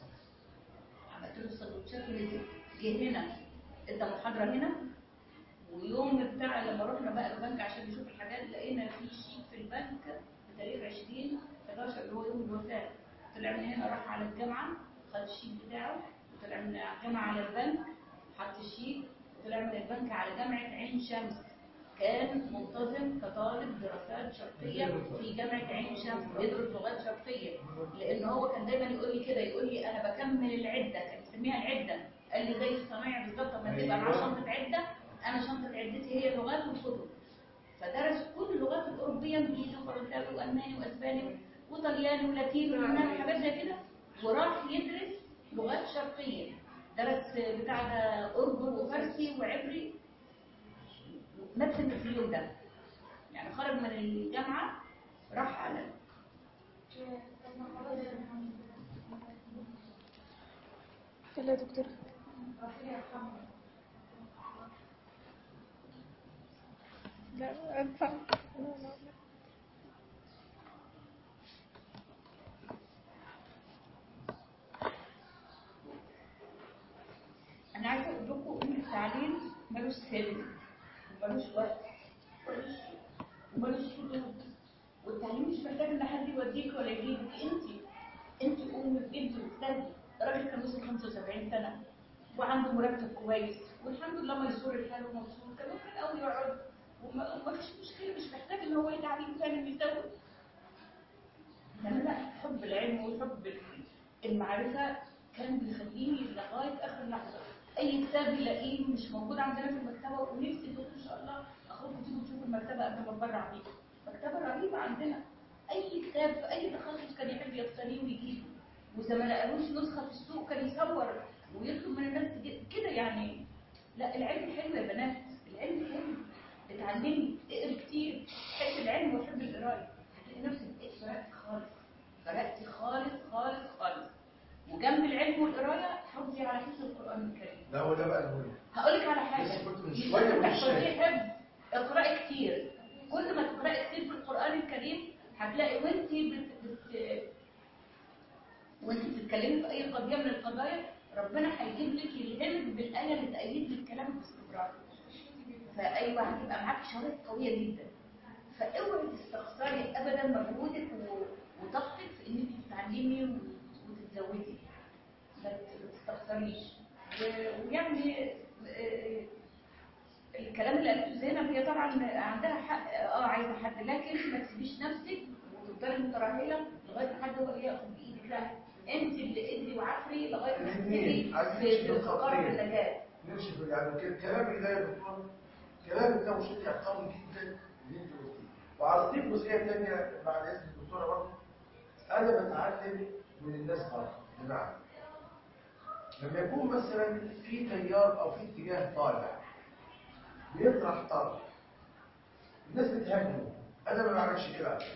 عملت له السندوتشات ونزل جه هنا ادى محاضره هنا ويوم بتاع لما رحنا بقى البنك عشان نشوف الحاجات لقينا في شيك في البنك بتاريخ 20 11 اللي هو يوم الوفاه طلع من هنا راح على الجامعه خد الشيك بتاعه وطلع من الجامعه على البنك حط الشيك وطلع من البنك على جامعه عين شمس كان منتظم كطالب دراسات شرقيه في جامعه عين شمس بيدرس لغات شرقيه لان هو كان دايما يقول لي كده يقول لي انا بكمل العده كان يسميها العده قال لي زي الصنايع بالظبط لما تبقى معاه شنطه عده انا شنطه عدتي هي اللغات والكتب فدرس كل اللغات الاوروبيه انجليزي وفرنساوي والماني واسباني وطلياني ولاتيني ويوناني وحاجات زي كده وراح يدرس لغات شرقيه درس بتاع ده اردو وفارسي وعبري نفس في اليوم ده يعني خرج من الجامعه راح على يلا يا دكتور لا أنفع لا لا لا. انا عايزه اقول لكم ان التعليم ملوش سن وملوش وقت ملوش وملوش حدود والتعليم مش محتاج ان حد يوديك ولا يجيبك انت انت ام بنت وبتدي راجل كان وصل 75 سنه وعنده مرتب كويس والحمد لله ميسور الحال ومبسوط كان ممكن قوي يقعد وما وما فيش مشكله مش محتاج ان هو يتعلم تاني يسوي انما لا حب العلم وحب المعرفه كان بيخليني لغايه اخر لحظه اي كتاب يلاقيه مش موجود عندنا في المكتبه ونفسي تقول ان شاء الله اخوكم تيجوا تشوفوا المكتبه قبل ما اتبرع بيها مكتبه رهيبه عندنا اي كتاب في اي تخصص كان يحب يقتنيه ويجيبه واذا ما لقالوش نسخه في السوق كان يصور ويطلب من الناس تجي- كده يعني لا العلم حلو يا بنات العلم حلو اتعلمي اقري كتير حب العلم وحب القرايه هتلاقي نفسك إيه فرقتي خالص فرقتي خالص خالص خالص وجنب العلم والقرايه حافظي على حفظ القران الكريم لا هو ده بقى المهم هقول لك على حاجه لسه كنت من مش شوية لازم مش تحفظيه شايف. حفظ اقراي كتير كل ما تقراي كتير في القران الكريم هتلاقي وانت بت... بت... وانت بتتكلمي في اي قضيه من القضايا ربنا هيجيب لك يلهمك بالايه اللي تأيد لك كلامك باستمرار فايوه هتبقى معاك شهادات قويه جدا فاوعي تستخسري ابدا مجهودك و- وطاقتك في ان انت تتعلمي و- وتتزودي ما تستخسريش و- ويعني آه، الكلام اللي قالته زينب هي طبعا عندها حق اه عايزه حد لكن ما تسيبيش نفسك وتفضلي مترهله لغايه ما حد هو اللي ياخد بايدك لا انت اللي ادري وعفري لغايه ما الاثنين. تبتدي عايزين في نشيل في قرار الخطين. النجاه نمشي في يعني كده كلامك ده يا دكتور كلامك ده مشجع قوي جدا اللي انت قلتيه وعلى اضيف جزئيه ثانيه بعد اذن الدكتوره برضه انا بتعلم من الناس برضه بمعنى لما يكون مثلا في تيار او في اتجاه طالع بيطرح طرح الناس بتهاجمه انا ما بعملش كده على فكرة.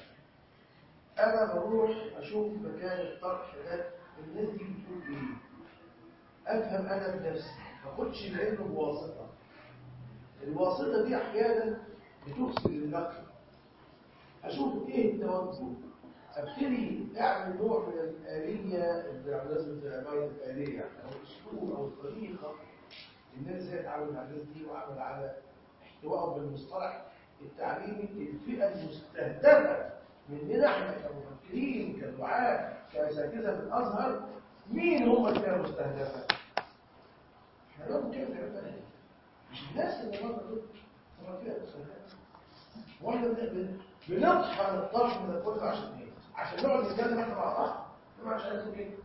انا بروح اشوف مكان الطرح ده الناس دي بتقول ايه افهم انا بنفسي ما اخدش العلم بواسطه الواسطه دي احيانا بتفسد النقل اشوف ايه التوجه ابتدي اعمل نوع من الاليه اللي لازم العباره الاليه يعني او الاسلوب او الطريقه الناس ازاي اتعامل مع الناس دي واعمل على احتوائهم بالمصطلح التعليمي الفئه المستهدفه مننا احنا كمفكرين كدعاة كاساتذه في الازهر مين هم الفئه المستهدفه؟ احنا لازم كده نعمل مش الناس اللي بره دول هم الفئه المستهدفه واحنا بن- بنطحن الطرح من كله عشان ايه؟ عشان نقعد نتكلم احنا مع بعض إنما عشان نقول ايه؟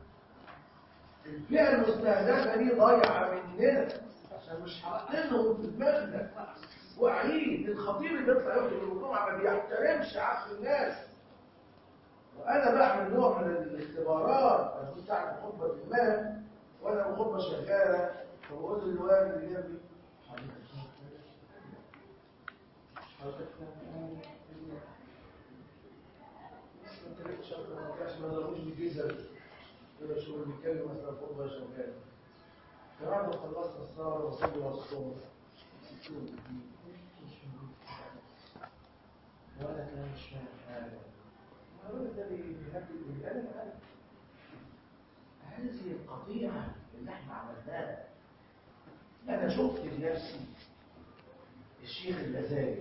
الفئه المستهدفه دي ضايعه مننا عشان مش حاطينهم في دماغنا واعيين الخطيب اللي بيطلع يخطب الجمعه ما بيحترمش عقل الناس وانا بعمل نوع من الاختبارات انا كنت اعمل خطبه ما وانا الخطبه شغاله فبقول للوالد اللي جنبي حضرتك انت ليه شغال ما كانش ما ضربوش بالجزر يبقى شغل بيتكلم مثلا خطبه شغاله بعد ما خلصت الصلاه وصلي والصوم وانا كان مش فاهم حاجه الراجل ده بيهدد بي انا عارف هذه القطيعه اللي احنا عملناها انا شفت بنفسي الشيخ الغزالي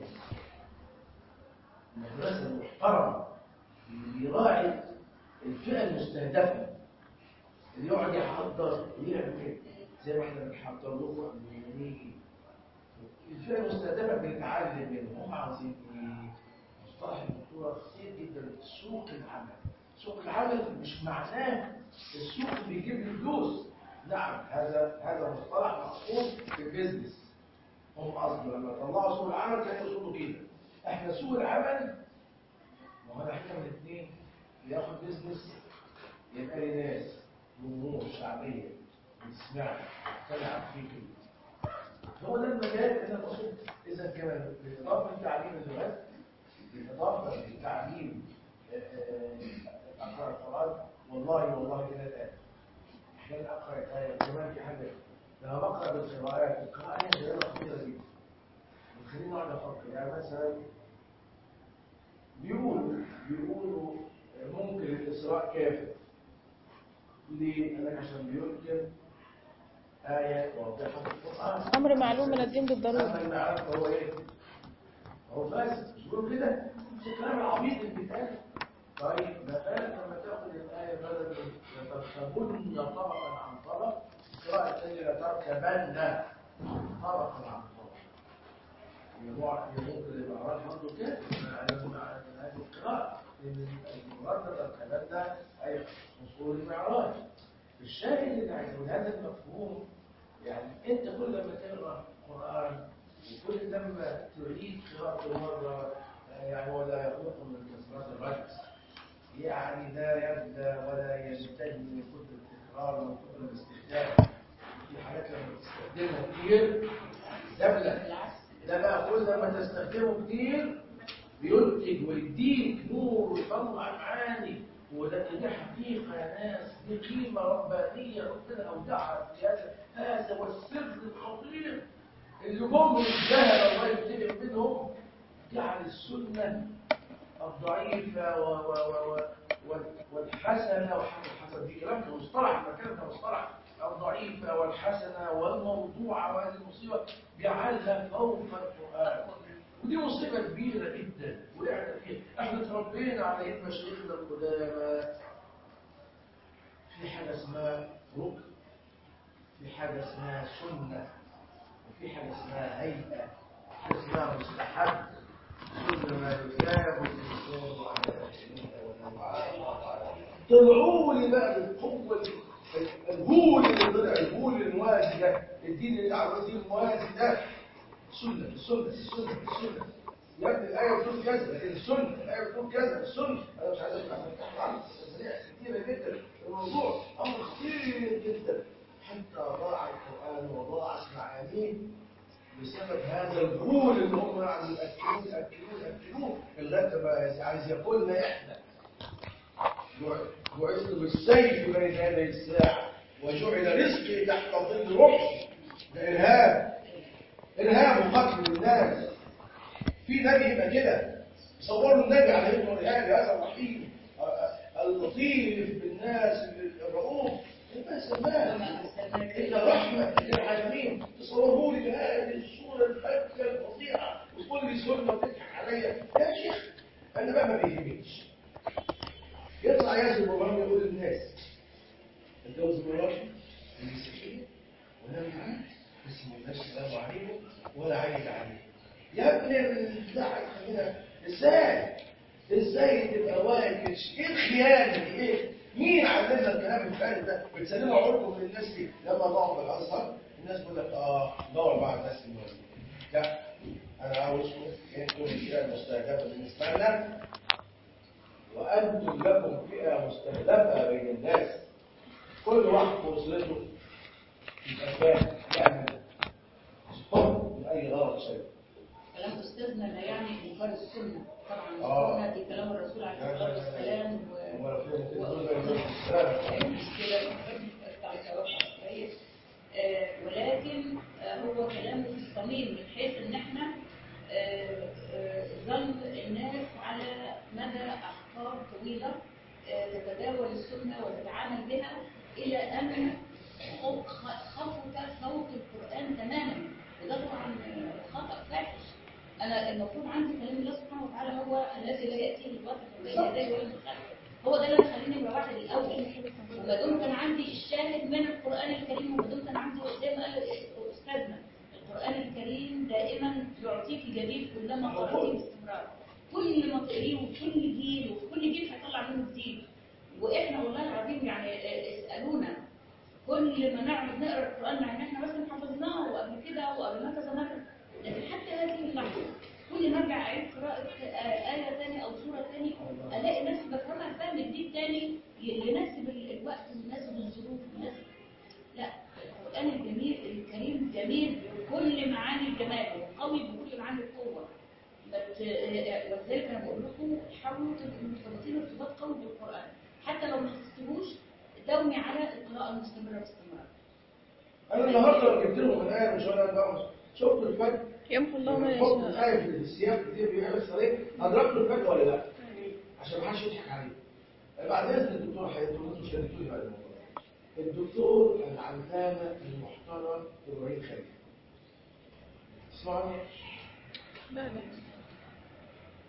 المدرسه المحترمه اللي بيراعي الفئه المستهدفه اللي يقعد يحضر ويعمل زي ما احنا بنحضر لكم قبل ما نيجي الفئه المستهدفه بنتعلم منهم هم عاوزين ايه؟ مصطلح الدكتوره خطير جدا سوق العمل سوق العمل مش معناه السوق اللي بيجيب لي فلوس نعم هذا هذا مصطلح مقصود في البيزنس هم قصدوا لما طلعوا سوق العمل كانوا يقصدوا كده احنا سوق العمل ما هو احنا من الاثنين ياخد بيزنس يبقى لي ناس جمهور شعبيه بتسمعني تلعب فيه كده هو ده المجال اللي انا بقصد اذا كان بالاضافه لتعليم اللغات بالاضافه لتعليم آه، آه، اقرا القران والله والله الى الان احيانا اقرا الايه كمان في حاجه لما بقرا بالقراءات القراءه هي شغله خطيره جدا بتخليني اقعد افكر يعني مثلا بيقولوا بيقولوا ممكن الاسراء كافر ليه؟ قال لك عشان بينكر آية واضحة في القرآن أمر معلوم من الدين بالضرورة أما اللي عرفه هو إيه؟ هو فاسد مش بيقول كده مش الكلام العبيط اللي بيتقال طيب ما بالك لما تاخد الآية بدل لتركبن طبقا عن طبق القراءة الثانية لتركبن طبقا عن طبق يبقى ممكن يبقى عرض برضه كده على هذه القراءة لأن المراد تركبن أي وصول المعراج الشاهد اللي عايز يقول هذا المفهوم يعني انت كل لما تقرا القران وكل لما تعيد قراءته مره آه، يعني ولا يخلق من كثرات الرجل يعني لا يبدا ولا ينتهي من كتر التكرار ومن كتر الاستخدام في حاجات لما تستخدمها كتير دبله بالعكس ده بقى كل لما تستخدمه كتير بينتج ويديك نور ويطلع معاني وده دي حقيقة يا ناس دي قيمة ربانية ربنا أودعها في هذا هذا هو السر الخطير اللي جم من الجهل الله يبتلي منهم جعل السنة الضعيفة و و و و وال- والحسنة وحسن الحسن دي كلام ده مصطلح مكان ده مصطلح الضعيفة والحسنة والموضوعة وهذه المصيبة جعلها فوق القرآن ودي مصيبة كبيرة جدا وقعنا فيها احنا اتربينا على ايد مشايخنا القدامى في حاجة اسمها ركن في حاجة اسمها سنة وفي حاجة اسمها هيئة حاجة اسمها مستحب سنة ما يثاب الإنسان على طلعوا لي بقى بالقوة الهول اللي طلع الهول الموازي ده الدين اللي عملوه دين الموازي ده سنة السنة السنة السنة يا ابني الآية بتقول كذا لكن السنة الآية بتقول كذا السنة أنا مش عايز أفتح فتح عنه سريع كتيرة جدا الموضوع أمر خطير جدا حتى ضاع القرآن وضاعت معانيه بسبب هذا الغول اللي هم عم يأكلون يأكلون يأكلون لغاية ما عايز ياكلنا إحنا بعثت بالسيف بين يدي الساعة وجعل رزقي تحت ظل رمحي ده إرهاب إرهاب وقتل الناس في نبي يبقى كده صوروا النبي على انه ارهابي هذا الرحيم آه، اللطيف بالناس الرؤوف ما سماه إلا رحمة للعالمين تصوروا لي بهذه الصورة الفكة الفظيعة وتقول لي سنة وتضحك عليا يا شيخ أنا بقى ما بيهمنيش يطلع ياسر مرام يقول للناس اتجوز مراتي المسيحية ونام معاه بس ما يبقاش سلام عليهم ولا عايز عليه يا ابني الدعاء خلينا ازاي ازاي تبقى واكش ايه الخيانه دي ايه مين علمنا الكلام الفارغ ده بتسلموا عقولكم للناس دي لما ضاعوا في الازهر الناس بتقول لك اه دور مع الناس المهمه لا انا عاوزكم انتم الفئه المستهدفه بالنسبه لنا وانتم لكم فئه مستهدفه بين الناس كل واحد في اسرته يبقى فاهم يعمل صحب من اي غلط شيء كلام استاذنا لا يعني انكار السنه طبعا آه. السنه دي كلام الرسول عليه الصلاه والسلام و- ولا في و- السلام مشكلة بتاع التوقع كويس آه، ولكن آه، هو كلام في الصميم من حيث ان احنا آه، آه، ظل الناس على مدى احقاب طويله آه، تتداول السنه وتتعامل بها الى ان خ- خفت صوت القران تماما وده طبعا آه، خطا فاحش انا المفروض عندي كلام الله سبحانه وتعالى هو الذي لا ياتيه الباطل من بين يديه ولا من خلفه هو ده اللي انا خليني نمره واحد الاول وما دمت انا عندي الشاهد من القران الكريم وما دمت انا عندي زي ما قال استاذنا القران الكريم دائما يعطيك جديد كلما قراتيه باستمرار كل ما تقريه وفي كل جيل وفي كل جيل هيطلع منه جديد واحنا والله العظيم يعني آه، اسالونا كل ما نقعد نقرا القران مع ان احنا مثلا حفظناه وقبل كده وقريناه كذا مره لكن حتى هذه اللحظه كل ما ارجع اعيد قراءه آه، ايه ثانيه او سوره ثانيه الاقي نفسي بفهمها فهم جديد ثاني يناسب ال- الوقت ويناسب الظروف ويناسب لا القران الجميل الكريم جميل بكل معاني الجمال وقوي بكل معاني القوه بس آه، ولذلك انا بقول لكم حاولوا تبقوا مرتبطين ارتباط قوي بالقران حتى لو ما حفظتوش داومي على القراءه المستمره باستمرار انا النهارده لو جبت لهم الايه مش ولا بقى شفت الفجر يمحو الله ما حط يشاء الايه في السياق دي بيعمل عليه ادركت الفجر ولا لا عشان ما حدش يضحك عليه بعد اذن الدكتور حياته انتوا شاركوني بعد الموضوع الدكتور العلامه المحترم ابراهيم خليل اسمعني لا لا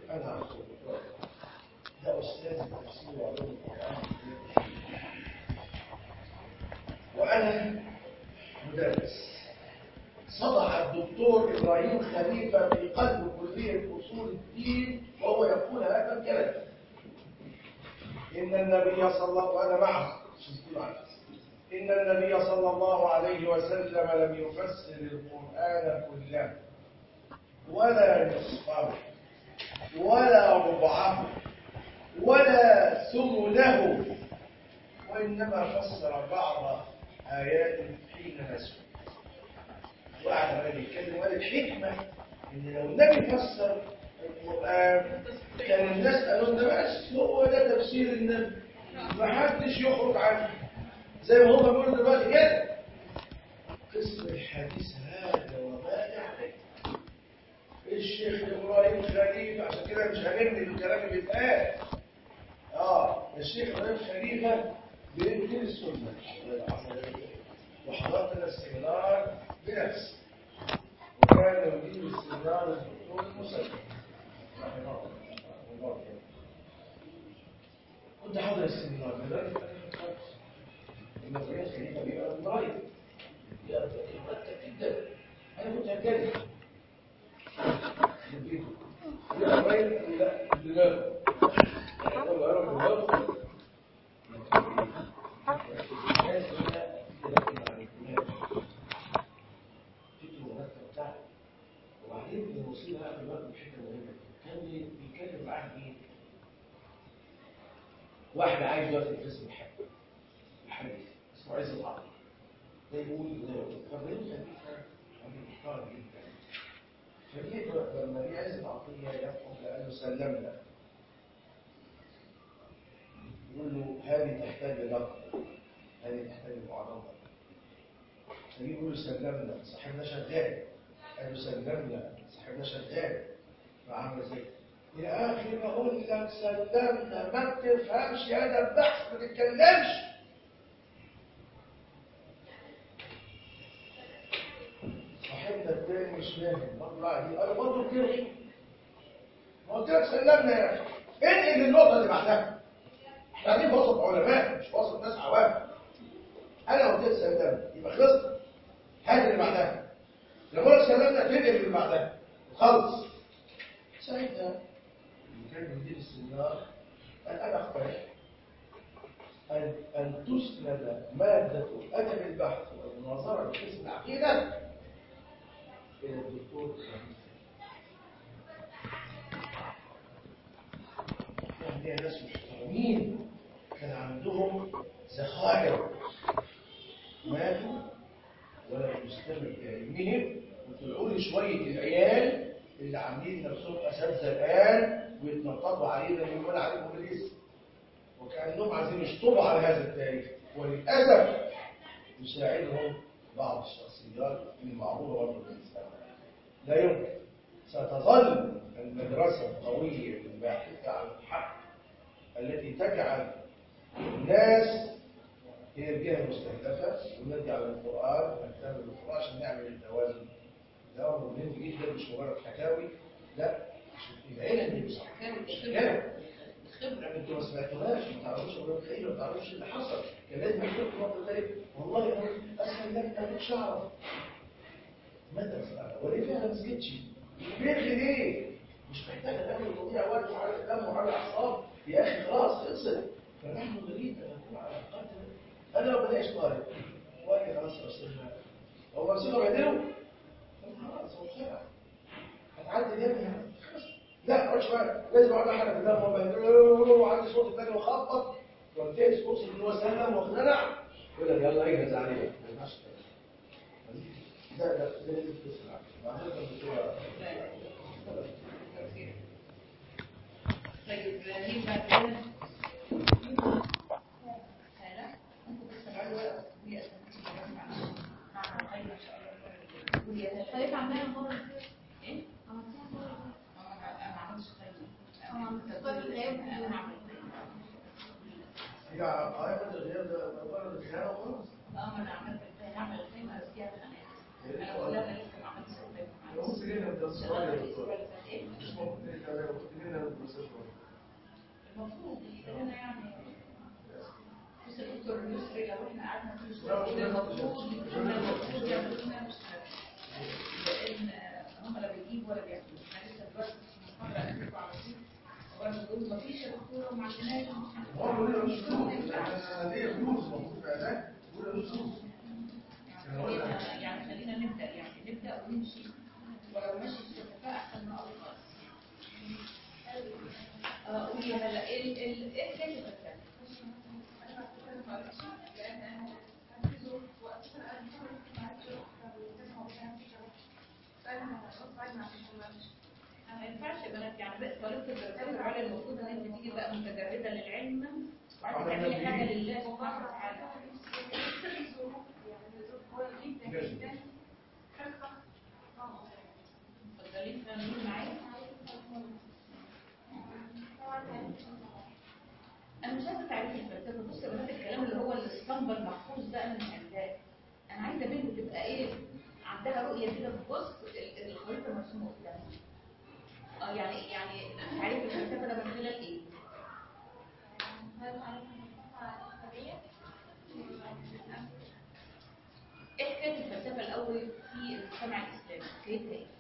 أنا أخوك ده أستاذ التفسير وعلوم القرآن وأنا مدرس صدع الدكتور إبراهيم خليفة في قلب كلية أصول الدين وهو يقول هذا الكلام إن النبي صلى الله عليه وسلم معه إن النبي صلى الله عليه وسلم لم يفسر القرآن كله ولا نصفه ولا ربعه ولا ثمنه وإنما فسر بعض آيات حين نسوا وقعد بقى يتكلم وقال الحكمة إن لو النبي فسر القرآن كان الناس قالوا ده بس هو ده تفسير النبي ما حدش يخرج عنه زي ما هم بيقولوا دلوقتي كده قسم الحديث هذا وما عليه الشيخ ابراهيم خليفه عشان كده مش هنبني الكلام اللي اتقال اه الشيخ ابراهيم خليفه بينقل السنه وحضرت انا السيمينار بنفسي وكان يدير السيمينار الدكتور المسلم رحمه الله كنت حاضر السيمينار لذلك انا المسؤولين الخليفه بيبقى ضايق بيبقى مرتب جدا انا كنت هتكلم وبعدين المصيبه بقى في الوقت بحته مهمه كان بيتكلم معاه مين؟ واحد عايز دلوقتي في اسم الحج الحديث اسمه عز العقل ده يقول ده يقول فابراهيم خليفه راجل محترم جدا فجيت لما جه عز العطيه يحكم قال له سلمنا يقول له هذه تحتاج لنقد هذه تحتاج لمعارضه فجي يقول له سلمنا صاحبنا شغال قال له سلمنا صاحبنا شغال فعمل زي يا اخي بقول لك سلمنا ما بتفهمش هذا البحث ما تتكلمش صاحبنا التاني مش فاهم والله دي انا برضه كده ما قلت لك سلمنا يا اخي انقل النقطه اللي بعدها احنا قاعدين وسط علماء مش وسط ناس عوام انا قلت لك سلمنا يبقى خلصنا هات اللي بعدها لما قلت سلمنا تنقل اللي بعدها خلص ساعتها اللي كان مدير السمينار قال انا اقترح أن أن تسند مادة أدب البحث والمناظرة في قسم العقيدة إلى الدكتور خليفة يعني ناس محترمين كان عندهم ذخائر ماتوا ولم يستمر بعلمهم وطلعوا لي شوية العيال اللي عاملين نفسهم أساتذة الآن ويتنططوا علينا ويقول عليهم الاسم وكأنهم عايزين يشطبوا على هذا التاريخ وللأسف يساعدهم بعض الشخصيات المعروفة برضه في الإسلام لا يمكن ستظل المدرسة القوية الباحثة عن الحق التي تجعل الناس هي الجهة المستهدفة ونرجع للقرآن ونهتم بالقرآن عشان نعمل التوازن ده أمر مهم جدا مش مجرد حكاوي لا العلم مش حكاوي مش كلام خبرة انتوا ما سمعتوهاش ما تعرفوش ابراهيم خليل ما تعرفوش اللي حصل كان لازم يحكي لكم وقت ذلك والله انا اسهل لك انا مش اعرف ماذا فعل وليه فعلا ما سكتش بيرغي ليه مش محتاج الامر تضيع وقت وعلى الدم وعلى الاعصاب يا اخي خلاص خلصت فنحن نريد ان نكون على قدر انا لو بدأش طالب واجي خلاص رسولنا هو رسولنا بيديله خلاص هو خير هتعدي اليوم خلاص لا ما شويه لازم اقعد احرق في الدم وعندي صوت الثاني وخبط وانتهي صوت ان هو سلم واقتنع يقول لك يلا اجهز عليه ما ينفعش كده ده ده ده اللي بتسمع بعد كده الدكتوره طيب مين بعد كده؟ هلا؟ أيوة. هي أساساً مع الخير إن شاء الله. قولي يا هلا. خليك عمالة مرة إيه؟ عملتيها مرة أنا ما عملتش خير. اه عملت قبل الغياب أنا هعمل خير. هي قائمه الغياب ده مجرد الخيانه وخلاص اه ما انا عملت ازاي هعمل ازاي ما بس فيها خناقات انا بقول لها لسه ما عملتش ازاي ممكن هنا ده السؤال يا دكتور ايه مش ممكن هنا صفر المفروض يسألنا يعني بص يا دكتور يسري لو احنا قعدنا كل شويه لا، نقول مش المفروض مش يقولوا مش المفروض مش يعملوا لنا مش عارف. لان هم لا بيجيبوا ولا بيعملوا احنا لسه دلوقتي في محاضره هنشوفها على طول وانا بقول مفيش يا دكتوره وما عندناش ومش عارف. هو بيقول لي مش فلوس انا ليا فلوس المفروض في علاج بيقول لي مش فلوس يعني خلينا يعني خلينا نبدا يعني نبدا ونمشي ولو ماشي في الكفاءه احسن من اول خالص اه قولي هلا ايه ال- ال- ايه حكايه الفلسفه؟ ما ينفعش يا بنات يعني بقى طالبة الدراسات العليا المفروض ان انت تيجي بقى متجردة للعلم وعايزة تعملي حاجة لله سبحانه وتعالى اتفضلي فاهمين معايا انا مش عايزه تعريف الفلسفه بص يا بنات الكلام اللي هو الاسطمبه المحفوظ ده انا مش عايزاه انا عايزه بنت تبقى ايه عندها رؤيه كده تبص ال- الخريطه مرسومه قدامها اه يعني يعني تعريف الفلسفه ده من خلال ايه؟ ايه حكايه الفلسفه الاول في المجتمع الاسلامي؟ حكايتها ايه؟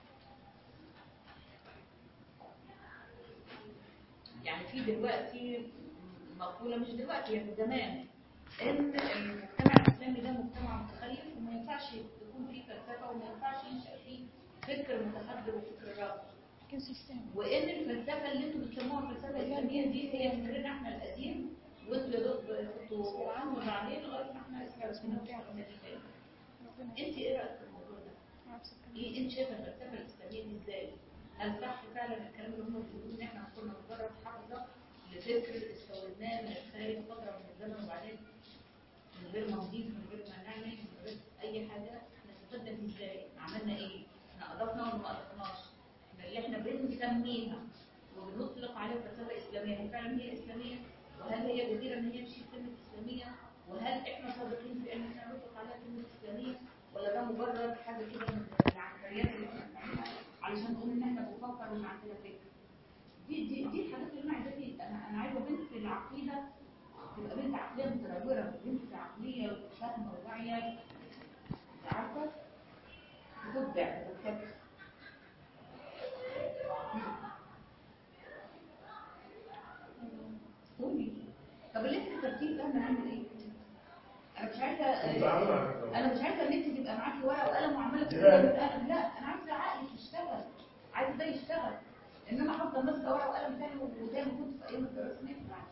يعني في دلوقتي مقولة مش دلوقتي هي من زمان ان المجتمع الاسلامي ده مجتمع متخلف وما ينفعش يكون فيه فلسفة وما ينفعش ينشأ فيه فكر متحضر وفكر راقي لكن سيستم وان الفلسفة اللي انتوا بتسموها الفلسفة الاسلامية دي هي فكرنا احنا القديم وانتوا يا دوب كنتوا عنه بعدين لغاية ما احنا اسلامنا انت ايه رأيك في الموضوع ده؟ ايه انت شايفه الفلسفه الاسلاميه دي ازاي؟ هل صح فعلا الكلام اللي هم بيقولوه ان احنا كنا مجرد حافظه لفكر استوردناه من الخارج فتره من الزمن وبعدين من غير ما نضيف من غير ما نعمل من غير اي حاجه احنا استفدنا بيه ازاي؟ عملنا ايه؟ احنا اضفنا ولا ما اضفناش؟ احنا اللي احنا بنسميها وبنطلق عليها فلسفه اسلاميه هل فعلا هي اسلاميه؟ وهل هي جديره ان هي تشيل كلمه اسلاميه؟ وهل احنا صادقين في ان احنا نطلق عليها كلمه اسلاميه؟ ولا ده مجرد حاجه كده من العنكريات اللي احنا بنعملها علشان نقول ان احنا بنفكر وان عندنا فكر دي دي دي الحاجات اللي انا عايزاها فيه. انا انا عايزه بنت في العقيده تبقى بنت عقليه متنوره بنت عقليه فاهمه وواعيه عارفه بتبدع بتفكر قولي طب اللي انت الترتيب ده هنعمل ايه؟ انا مش عايزه انا مش عايزه ان انت تبقى معاكي ورقه وقلم وعماله تكتبي بالقلم لا انا عايزه عقلك يشتغل عايزه ده يشتغل انما هفضل ماسكه ورقه وقلم تاني وزي ما كنت في ايام الدراسه ما ينفعش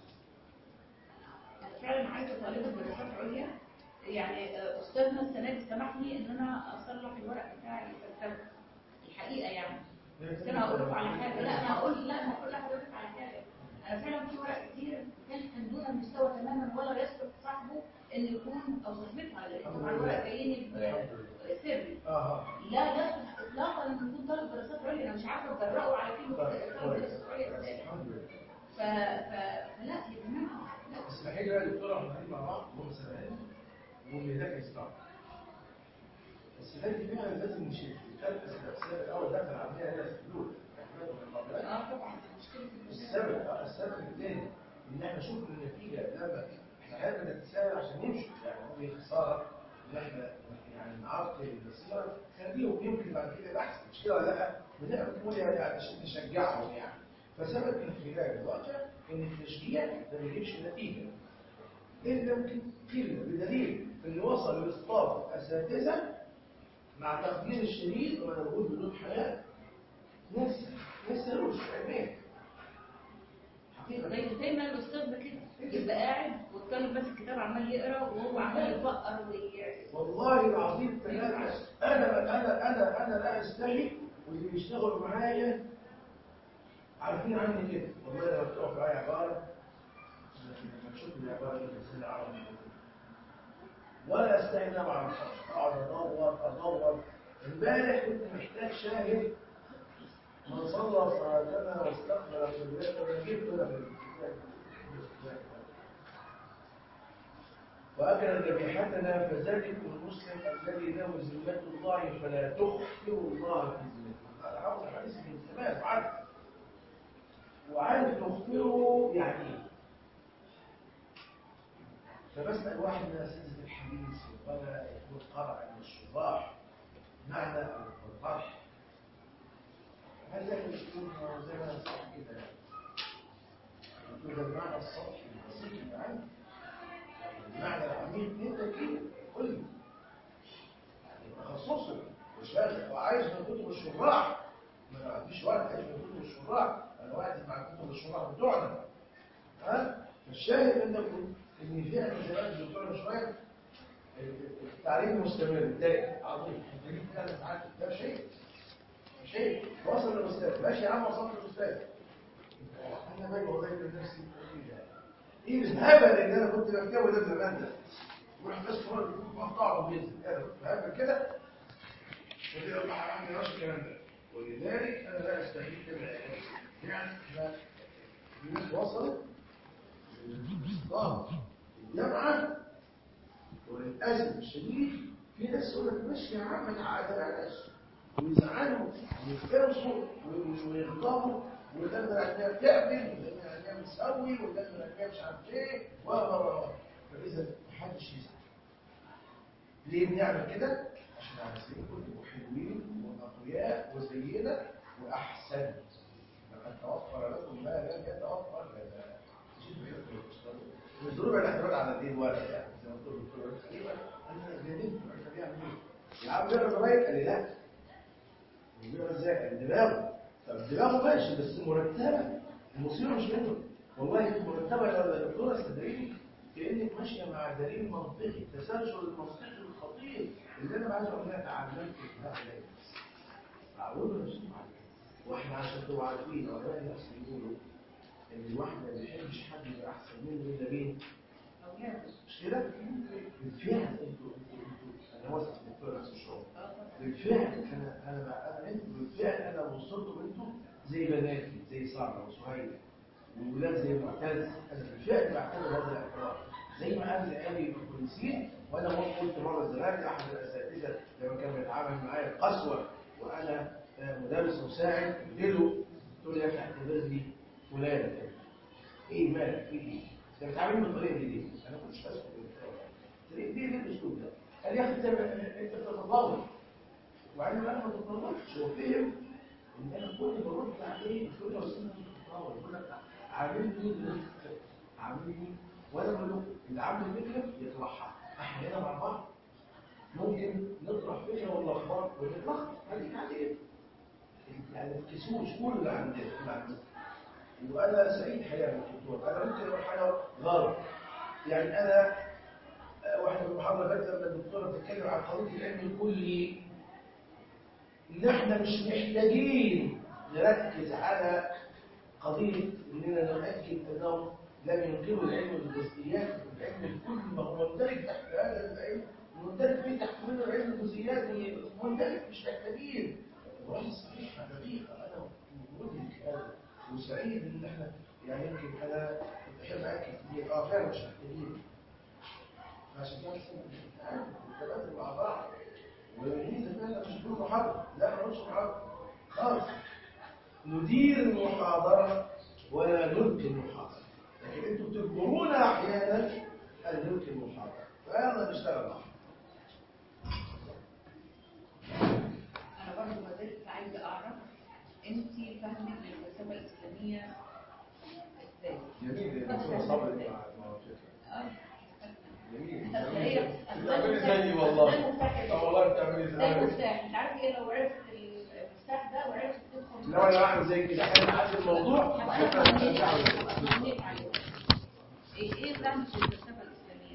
انا فعلا عايزه طالبه دراسات عليا يعني آه، استاذنا السنه دي سمح لي ان انا اصلح الورق بتاع الفلسفه الحقيقه يعني بس انا هقول لكم على حاجه لا انا هقول لا انا هقول لحضرتك على حاجه انا فعلا في ورق كتير كان كان دون المستوى تماما ولا يسبق صاحبه ان يكون او صاحبتها لان طبعا الورق جايين سري اه لا يصلح اطلاقا ان يكون طالب دراسات عليا انا مش عارفه اتجرأوا على كلمه طالب دراسات عليا ازاي الحمد لله ف... ف... فلا يا جماعه لا بس الحقيقه بقى الدكتوره احنا قاعدين مع بعض وهم سنوات والميدان يستعمل بس هذه فعلا لازم نشيل الثلاث الاسباب الاول دخل عندنا هنا الفلوس اه طبعا دي مشكله المجتمع. السبب آه، السبب الثاني ان احنا شفنا النتيجه لما احنا حياتنا نتساهل عشان نمشي يعني هو إيه خساره ان احنا يعني نعطل البصيره خليهم يمكن بعد كده يبقى احسن مش كده ولا لا؟ بنقدر نقول يعني عشان نشجعهم يعني فثبت من خلال الواقع ان التشجيع ما بيجيبش نتيجه الا ممكن قله بدليل اللي وصل لاصطاد اساتذه مع تقدير الشديد وانا بقول بدون حياه ناس ناس سالوش عيبين حقيقه زي زي ما الاستاذ ده كده يبقى قاعد والطالب ماسك كتاب عمال يقرا وهو عمال يفقر وي... والله العظيم ثلاثة أنا أنا أنا أنا لا أستحي واللي بيشتغلوا معايا عارفين عني كده والله لو بتقف معايا عبارة لما تشوف العبارة دي في العربي ولا أستحي إن أنا ما أعرفهاش أقعد أدور أدور امبارح كنت محتاج شاهد من صلى صلاتنا واستقبل قبلتنا جبت أنا في الكتاب وأكل ذبيحتنا فذلكم المسلم الذي له ذمة الله فلا تخفر الله في ذمته هذا حافظ الحديث من زمان وعارف وعارف يخبره يعني ايه فبسأل واحد من أساتذة الحديث ولا يكون قرأ من الشراح معنى الطرح هل يكون يكون زي ما نسأل كده يكون ده المعنى السطحي البسيط يعني المعنى العميق انت كده قل لي يعني تخصصه مش لازم وعايز من كتب الشراح ما انا عنديش وقت عايز من كتب الشراح انا وقتي مع كتب الشراح بتوعنا ها فالشاهد انكم ان فعلا زي ما انتم بتقولوا شويه التعليم مستمر دائم عظيم انت ثلاث ساعات ده شيء شيء وصل للاستاذ ماشي يا عم وصلت للاستاذ انا باجي وظيفه لنفسي ايه الهبل اللي انا كنت بكتبه ده زمان ده وراح بس فرق مقطعه وبينزل انا كنت هبل كده ودي الله عندي نفس الكلام ده ولذلك انا لا استفيد من يعني احنا الناس وصلت للضغط الجامعه وللاسف الشديد في ناس يقول لك ماشي يا عم تعالى ويزعلوا ويفرصوا ويغضبوا وده المراكبيه بتعمل وده المراكبيه بتسوي وده المراكبيه مش عارف ايه و و و فاذا محدش يزعل ليه بنعمل كده؟ عشان عايزين نبقوا حلوين واقوياء وزينا واحسن لقد توفر لكم ما لم يتوفر لنا الظروف الاعتماد على الدين وارد يعني زي ما قلت الدكتور تقريبا انا جننت عشان يعمل ايه؟ يا عم بيقرا زمايل قال لي لا بيقرا ازاي؟ قال دماغه طب دماغه ماشي بس مرتبه المصيبه مش منه والله مرتبه يا دكتوره صدقيني كانك ماشيه مع دليل منطقي التسلسل المنطقي الخطير اللي انا عايز اقول لك اتعلمت الدماغ اعوذ نفسي واحنا عشان تبقوا عارفين علماء النفس بيقولوا ان الواحد ما بيحبش حد يبقى احسن منه الا مين؟ مش كده؟ بالفعل انتوا انتوا انتوا انا واثق في الدكتور نفس الشغل بالفعل انا انا انا انتوا بالفعل انا وصلتوا انتوا زي بناتي زي ساره وسهيله وولاد زي معتز انا بالفعل بعتبر هذا الاعتراف زي ما قال قال كويسين وانا قلت مره زمان لاحد الاساتذه لما كان بيتعامل معايا قسوه وانا مدرس مساعد قلت له قلت له يا اخي اعتبر لي فلان ايه مالك في ايه؟ انت بتعاملني بالطريقه دي ليه؟ انا ما كنتش اسكت ليه ليه الاسلوب ده؟ قال يا اخي انت انت بتتطور وبعدين انا ما تتطورش هو فهم ان انا كل ما برد عليه كل ما وصلنا بتتطور يقول لك عاملني عاملني وانا بقول له اللي عامل فكره يطرحها احنا هنا مع بعض ممكن نطرح فكره ولا اخبار ونطلع هذه عاديه يعني الكسوش كل اللي عندنا اللي عندنا وانا سعيد حقيقه بالدكتور انا ممكن اقول حاجه غلط يعني انا واحده من المحاضره فاتت لما الدكتوره بتتكلم عن قضيه العلم الكلي ان احنا مش محتاجين نركز على قضيه اننا نؤكد انهم لم ينكروا العلم بالجزئيات العلم الكلي ما هو مندرج تحت هذا العلم مندرج فيه تحت منه العلم الجزئيات مندرج مش محتاجين وهي صحيحه دقيقه انا مدرك هذا وسعيد ان احنا يعني يمكن انا بحب اكل كتير اه فعلا مش محتاجين عشان كده نتبادل مع بعض والميزه فعلا مش كل محاضره لا ما مش محاضره خالص ندير المحاضره ولا نلقي المحاضره لكن انتم تجبرونا احيانا ان نلقي المحاضره فيلا نشتغل معاهم انا برضه ما زلت عايزه اعرف انت فاهمه الفلسفه الاسلاميه ازاي؟ جميل يا دكتور صبري مع مع اه جميل هي بتعملي زيي والله اه والله بتعملي ده زيي المفتاح انت عارف ايه لو عرفت المفتاح ده وعرفت تدخل لو انا اعمل زي كده انا عارف الموضوع ايه ايه فهم الفلسفه الاسلاميه؟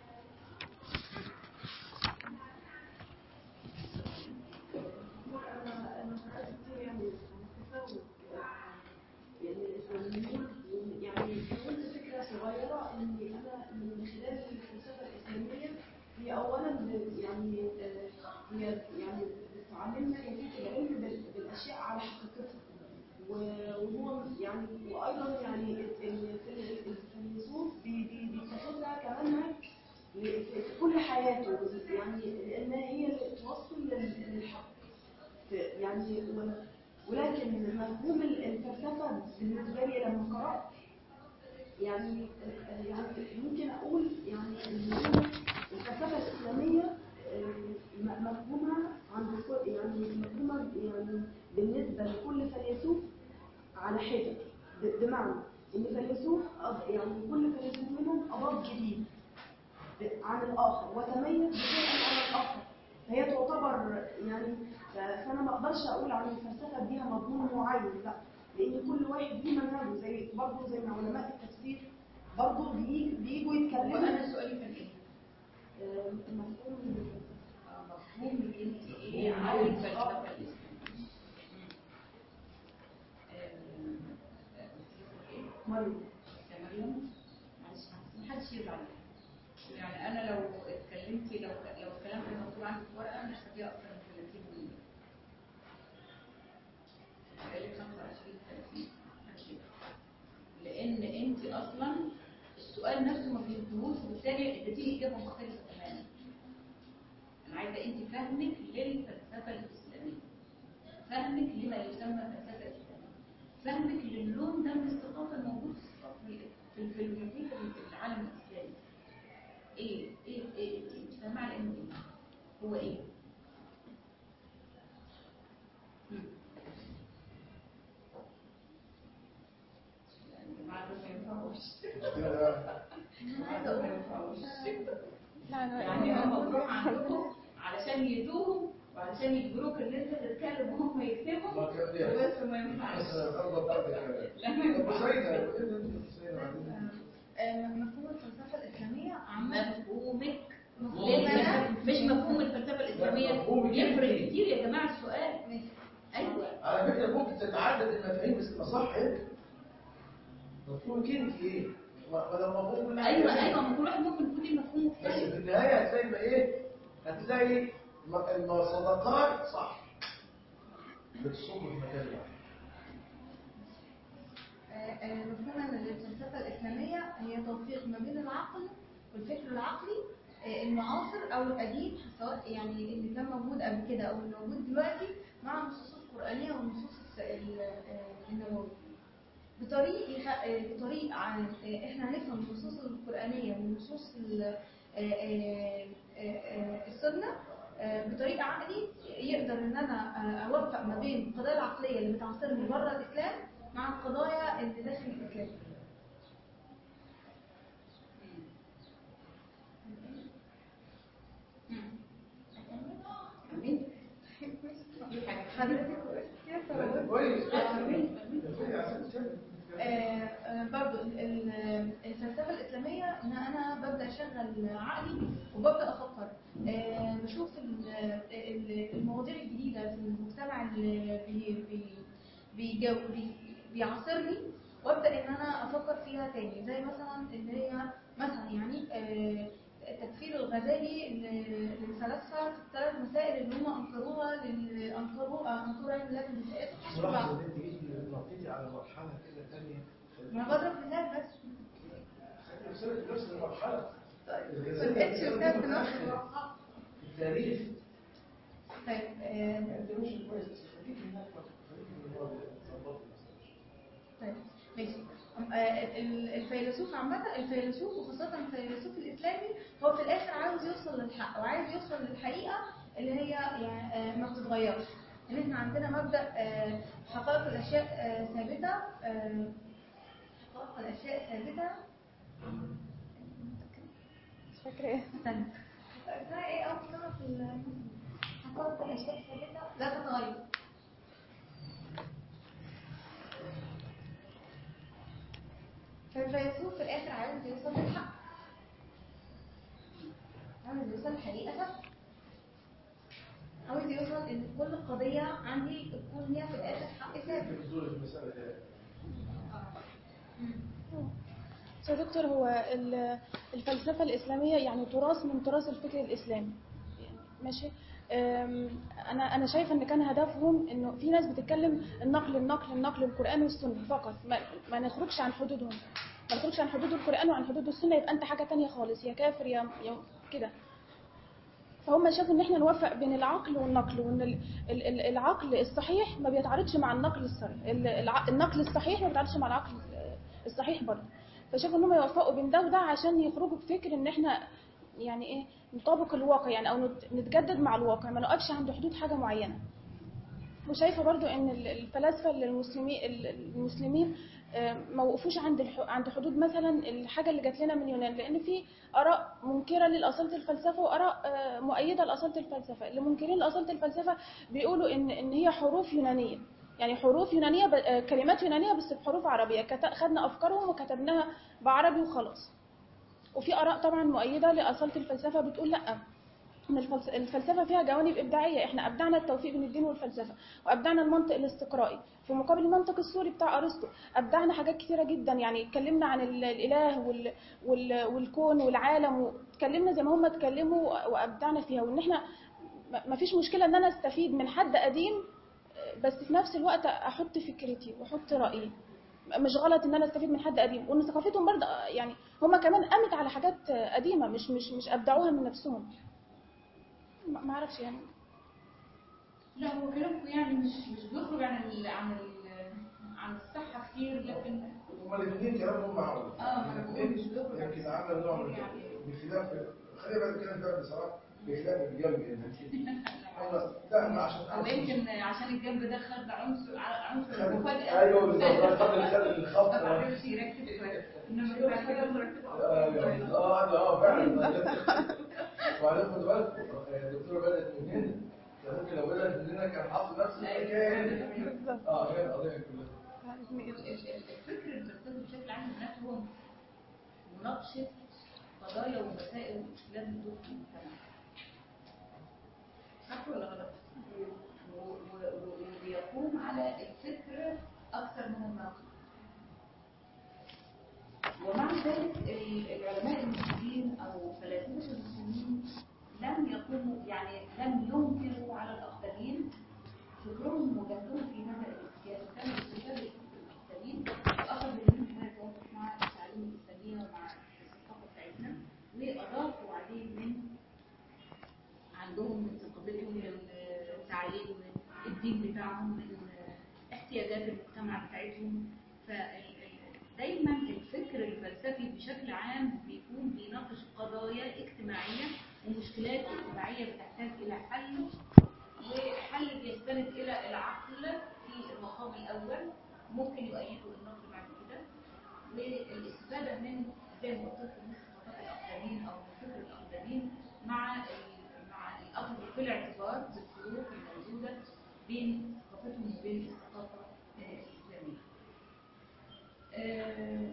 انا انا قرأت كتير يعني عن التفاوت يعني الاسلاميين يعني قلت فكره صغيره ان انا من خلال الفلسفه الاسلاميه هي اولا ب- يعني آه، هي يعني بتعلمنا كيفيه العلم بال- بالاشياء على حقيقتها و- وهو يعني وايضا يعني ال- ال- في الفيلسوف بي- بي- بيتخذها كمنهج ل- في في كل حياته يعني لان هي اللي توصل لل- للحق في- يعني و- ولكن مفهوم ال- الفلسفة بالنسبة لي لما قرأت يعني يعني ممكن أقول يعني إن هو الفلسفة الإسلامية آه، م- مفهومها عند كل يعني مفهومها يعني بالنسبة لكل فيلسوف على حدة ب- بمعنى إن فيلسوف أض- يعني كل فيلسوف منهم أضاف جديد عن الآخر وتميز بشيء عن الآخر فهي تعتبر يعني ف- فأنا ما أقدرش أقول عن الفلسفة ديها مضمون معين لا لأن كل واحد ليه منهجه زي برضه زي ما علماء التفسير برضه بي- بيجوا يتكلموا وانا سؤالي كان ايه؟ آه، مفهوم الفلسفة. آه، مفهومك انت ايه عن الفلسفه الاسلاميه؟ آم، آه، إيه؟ مريم يا مريم معلش محدش يزعل يعني انا لو اتكلمت لو لو الكلام اللي مكتوب عندي في ورقه مش هديها اكتر من 30 دقيقه بقالي 25 30 محدش يزعل. لان انت اصلا السؤال نفسه ما فهمتهوش وبالتالي اديتيني اجابه مختلفه تماما انا عايزه انت فهمك للفلسفه الاسلاميه فهمك لما يسمى الفلسفه الاسلاميه فهمك للون ده من الثقافه الموجود في الثقافه في في المحيط في العالم الاسلامي ايه ايه ايه انت فاهمه على انه ايه هو ايه مم. يعني الجماعة دول ما ينفعوش أنا عايزة أقول ما ينفعوش لا أنا يعني هم بيروحوا عندكم علشان يدوهم وعلشان يجبروك ان انت تتكلم وهم يكتبوا ما كان ليه. بس ما ينفعش بس أفضل بعد كده لا ما طب ينفعش حسينة إيه أنت حسينة بعدين آه، مفهوم الفلسفة الإسلامية عامة مفهومك مفهوم ليه أنا مش مفهوم الفلسفه الاسلاميه مفهومك يفرق أنت. كتير يا جماعه السؤال ماشي. ايوه على فكرة ممكن تتعدد المفاهيم بس تبقى صح أنت مفهومك أنت إيه؟ ولا مفهوم من ايوه ايوه ما كل واحد ممكن يكون ليه مفهوم بس مختلف في النهاية هتلاقي بقى إيه؟ هتلاقي م- المصادقات صح بتصب في مكان واحد آه، آه، مفهوم ان الفلسفه الاسلاميه هي توفيق ما بين العقل والفكر العقلي آه، المعاصر او القديم سواء يعني اللي كان موجود قبل كده او اللي موجود دلوقتي مع النصوص القرانيه والنصوص الس- ال- آه، النبويه بطريق يخ- آه، بطريق عن آه، احنا هنفهم النصوص القرانيه والنصوص ال- آه، آه، آه، آه، السنه آه، بطريقه عقلي يقدر ان انا آه، اوفق ما بين القضايا العقليه اللي بتعاصرني بره الاسلام مع القضايا اللي داخل الاسلام امين في حاجه حضرتك كويس امين آه، آه، برضو ال- ال- الفلسفة الإسلامية إن أنا ببدأ أشغل عقلي وببدأ أفكر آه، بشوف ال- ال- المواضيع الجديدة في المجتمع اللي بي بي بيجو- بي بيعاصرني وابدا ان انا افكر فيها تاني زي مثلا اللي هي مثلا يعني آه، تكفير الغزالي ل- للفلاسفه في الثلاث مسائل اللي هم انكروها لل- انكروا آه، انكروا علم الله بالنسبه ملاحظة إن أنت جيتي نطيتي على مرحلة كده تانية ما أنا بضرب مثال بس خلينا نوصل في نفس المرحلة ما لقيتش مثال في نفس المرحله التاريخ طيب آه، أنت مش كويس بس خليكي هناك خليكي من الماضي ظبطي طيب ماشي أم- آه، ال- الفيلسوف عامة الفيلسوف وخاصة الفيلسوف الإسلامي هو في الآخر عاوز يوصل للحق وعايز يوصل للحقيقة اللي هي يعني آه، ما بتتغيرش إن إحنا عندنا مبدأ آه، حقائق الأشياء آه، ثابتة آه، حقائق الأشياء ثابتة مش فاكرة ايه استنى اسمها إيه أول كلمة في ال- حقائق الأشياء ثابتة لا تتغير فالفيلسوف في الآخر عاوز يوصل للحق عاوز يوصل لحقيقة ثابتة عاوز يوصل إن كل قضية عندي تكون ليها في الآخر حق ثابت في حضور المسألة دي بس يا دكتور هو ال- الفلسفة الإسلامية يعني تراث من تراث الفكر الإسلامي يعني ماشي أم، أنا أنا شايفة إن كان هدفهم إنه في ناس بتتكلم النقل النقل النقل القرآن والسنة فقط ما, ما نخرجش عن حدودهم ما نخرجش عن حدود القرآن وعن حدود السنة يبقى أنت حاجة تانية خالص يا كافر يا, يا كده فهم شافوا ان احنا نوفق بين العقل والنقل وان ال- ال- ال- العقل الصحيح ما بيتعارضش مع النقل الصريح ال- الع- النقل الصحيح ما بيتعارضش مع العقل الصحيح برضه فشافوا ان هم يوفقوا بين ده وده عشان يخرجوا بفكر ان احنا يعني ايه نطابق الواقع يعني او نت- نتجدد مع الواقع ما نقفش عند حدود حاجه معينه وشايفه برضو ان ال- الفلاسفه المسلمين المسلمين آه، ما وقفوش عند الح- عند حدود مثلا الحاجه اللي جات لنا من يونان لان في اراء منكره لاصاله الفلسفه واراء آه، مؤيده لاصاله الفلسفه اللي منكرين لاصاله الفلسفه بيقولوا ان ان هي حروف يونانيه يعني حروف يونانيه ب- آه، كلمات يونانيه بس بحروف عربيه كت- خدنا افكارهم وكتبناها بعربي وخلاص وفي اراء طبعا مؤيده لاصاله الفلسفه بتقول لا ان الفلس- الفلسفه فيها جوانب ابداعيه احنا ابدعنا التوفيق بين الدين والفلسفه وابدعنا المنطق الاستقرائي في مقابل المنطق السوري بتاع ارسطو ابدعنا حاجات كثيره جدا يعني اتكلمنا عن ال- الاله وال وال والكون والعالم واتكلمنا زي ما هم اتكلموا وابدعنا فيها وان احنا ما فيش مشكله ان انا استفيد من حد قديم بس في نفس الوقت احط فكرتي واحط رايي مش غلط ان انا استفيد من حد قديم وان ثقافتهم برضه يعني هم كمان قامت على حاجات قديمه مش مش مش ابدعوها من نفسهم ما ما اعرفش يعني لا هو كلامكم يعني مش مش بيخرج عن ال عن ال عن الصحة كتير لكن هما الاثنين كلامهم معقول اه ما انا بقول مش بيخرج عن يمكن عمل نوع من يعني بخلاف خلينا بقى نتكلم بقى بصراحه بخلاف الجنب يعني خلاص لا ما عشان هو يمكن عشان الجنب ده خد عنصر عنصر المفاجأة ايوه بالظبط خد الخد الخط ما عرفش يركز كويس انما بعد كده مركزة اه اه اه فعلا وبعدين خد بالك الدكتوره بدات من هنا كان ممكن لو بدات من هنا كان حصل نفس المكان اه هي القضيه كلها الفكر الفلسفي بشكل عام هناك هو مناقشة قضايا ومسائل ومشكلات بتدور في المجتمع. صح ولا غلط؟ و- و- و- وبيقوم على الفكر أكثر من النقد. ومع ذلك ال- العلماء المسلمين أو فلاسفة المسلمين لم يقوموا يعني لم ينكروا على الآخرين فكرهم وجهدهم في هذا الاتجاه وكانوا بيستفادوا الآخرين وأخذوا منهم ما يتوافق مع التعليم الإسلامية ومع الثقافة بتاعتنا وأضافوا عليه من عندهم من ثقافتهم من التعليم من الدين بتاعهم من احتياجات المجتمع بتاعتهم فدايما الفكر الفلسفي بشكل عام بيكون بيناقش قضايا اجتماعية ومشكلات اجتماعية بتحتاج إلى حل وحل بيستند إلى العقل في المقام الأول ممكن يؤيده النقد بعد كده والاستفادة من زي ما قلت لكم من ثقافات الآخرين أو من فكر الآخرين مع ال- مع الأخذ في الاعتبار بالفروق الموجودة بين ثقافتهم وبين الثقافة الإسلامية. آه،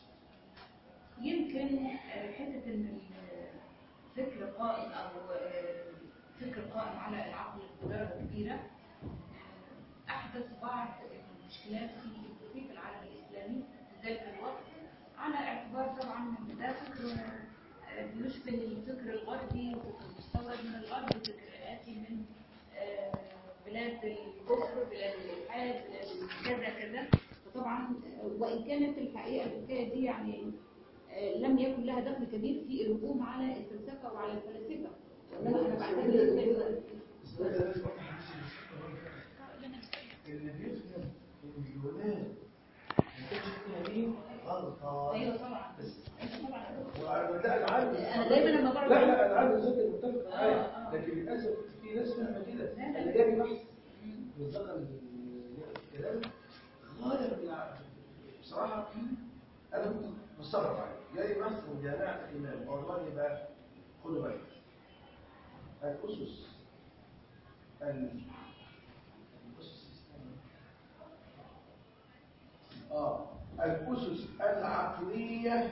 يمكن آه، حتة إن الفكر قائم أو آه، فكر قائم على العقل بدرجة كبيرة آه، أحدث بعض المشكلات في في العالم الإسلامي في ذلك الوقت على اعتبار طبعا إن ده فكر آه، بيشبه الفكر الغربي وفكر مستورد من الغرب فكر آتي من آه، بلاد الكفر بلاد الإلحاد بلاد كذا كذا فطبعا آه، وإن كانت الحقيقة الحكاية دي يعني آه، لم يكن لها دخل كبير في الهجوم على الفلسفة وعلى الفلاسفة وإنما أنا بعتبر إن اللي بيفهم ان اليونان ما كانش فيها مين غلطه أيوه طبعا بس أيوه طبعا وأنا- لا انا عارف أنا دايما لما بقرأ لا لا انا عارف ازاي متفق آه، معايا آه. لكن للاسف في ناس فاهمه كده لا، لا. اللي جاي بحث مصدقا الكلام غايه من الع- بصراحه انا كنت مستغرب عليه جاي بحث من جامعه الامام عنوان يبقى خدوا بالك الاسس ال- الاسس اه الاسس العقليه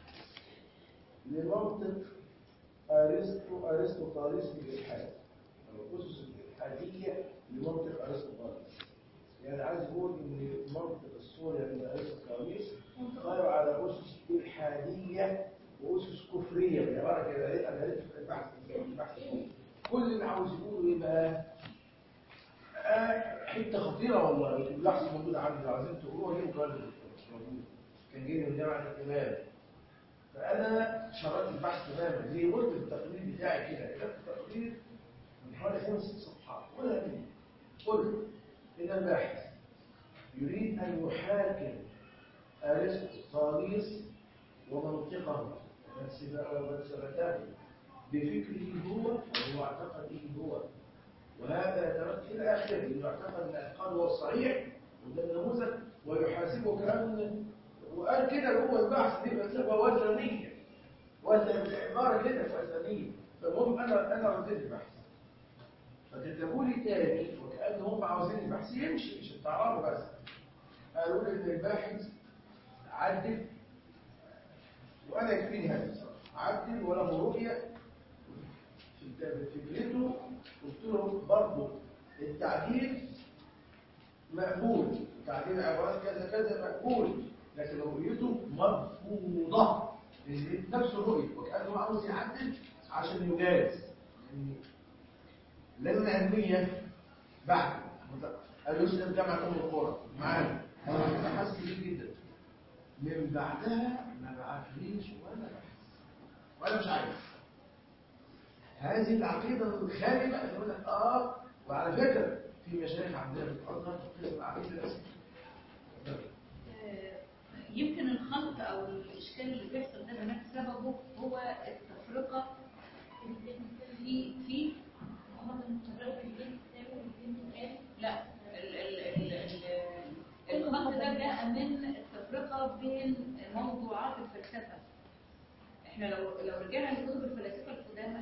لمنطق ارسطو ارسطوطاليس الالحاد او الاسس الالحاديه لمنطق ارسطوطاليس يعني عايز يقول ان منطق الصوري عند ارسطوطاليس قائم على اسس الحاديه واسس كفريه بالعباره كده قريت- انا قريت في البحث البحث كل اللي عاوز يقوله ايه بقى؟ آه، حته خطيره والله اللحظه موجوده عندي لو عايزين تقولوها دي مقابل مش موجود كان جاي من جامعه الامام فانا شرطت البحث تماما ليه قلت التقرير بتاعي كده كتبت تقرير من حوالي خمس ست صفحات ولا منه قلت إن الباحث يريد أن يحاكم أرسطاليس ومنطقه وفلسفته بفكره هو وهو اعتقده هو وهذا يترتب إلى آخره إنه اعتقد أن اعتقاده هو الصحيح وده النموذج ويحاسبه كأن وقال كده هو البحث دي فلسفة وثنية وثن عبارة كده وثنية فالمهم أنا أنا رديت البحث فكتبوا لي تاني وكأن هم عاوزين البحث يمشي مش التعارض بس قالوا لي إن الباحث عدل وأنا يكفيني هذا الصراحة عدل وله رؤية في فكرته قلت له برضه التعديل مقبول تعديل عبارات كذا كذا مقبول لكن رؤيته مرفوضة لأن نفس الرؤية وكأنه عاوز يعدل عشان يجاز يعني لازم علمية بعد قال يسلم جامعة أم القرى معانا أنا حاسس بيه جدا من بعدها ما بعرفليش ولا بحث ولا مش عايز هذه العقيدة الخارجة يقول لك اه وعلى فكرة في مشايخ عندنا في الأزهر تقسم العقيدة الأساسية آه، يمكن الخلط او الاشكال اللي بيحصل ده هناك سببه هو التفرقه في في لا ال- ال- ال- ال- الخلط ده جاء من التفرقه بين موضوعات الفلسفه احنا لو لو رجعنا لكتب الفلاسفه القدامى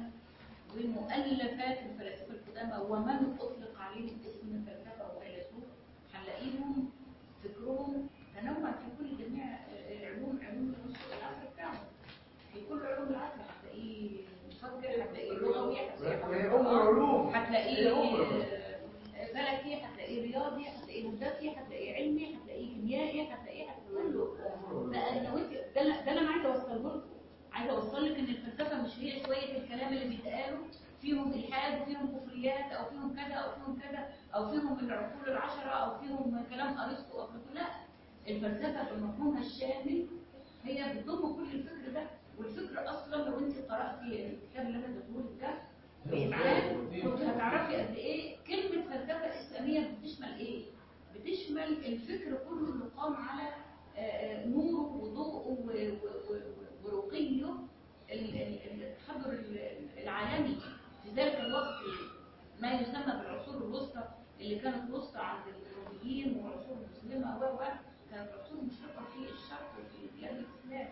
ومؤلفات الفلاسفه القدامى ومن اطلق عليهم اسم فلسفه او فيلسوف هنلاقيهم فكرهم تنوع في كل جميع العلوم علوم العصر بتاعهم في كل علوم العصر هتلاقيه مفكر هتلاقيه لغوي هتلاقيه وهي أم العلوم هتلاقيه هي أم العلوم. آه، فلكي هتلاقيه رياضي هتلاقيه هندسي هتلاقيه علمي هتلاقيه كيميائي هتلاقيه كله ده لو انت ده اللي- ده اللي انا عايزه اوصله لكم عايزه اوصل لك ان الفلسفه مش هي شويه الكلام اللي بيتقالوا فيهم الحاد وفيهم كفريات او فيهم كذا او فيهم كذا او فيهم العقول العشره او فيهم كلام ارسطو وافلاطون لا الفلسفه بمفهومها الشامل هي بتضم كل الفكر ده والفكر اصلا لو انت قراتي الكتاب اللي انا اديته لك ده بإبعاد كنت هتعرفي قد ايه كلمه فلسفه اسلاميه بتشمل ايه بتشمل الفكر كله اللي قام على آه، آه، نوره وضوءه و- و- و- ورقيه ال- ال- التحضر ال- العالمي في ذلك الوقت ما يسمى بالعصور الوسطى اللي كانت وسطى عند الاوروبيين والعصور المسلمه و و كانت عصور مشرقه في الشرق وفي بلاد الاسلام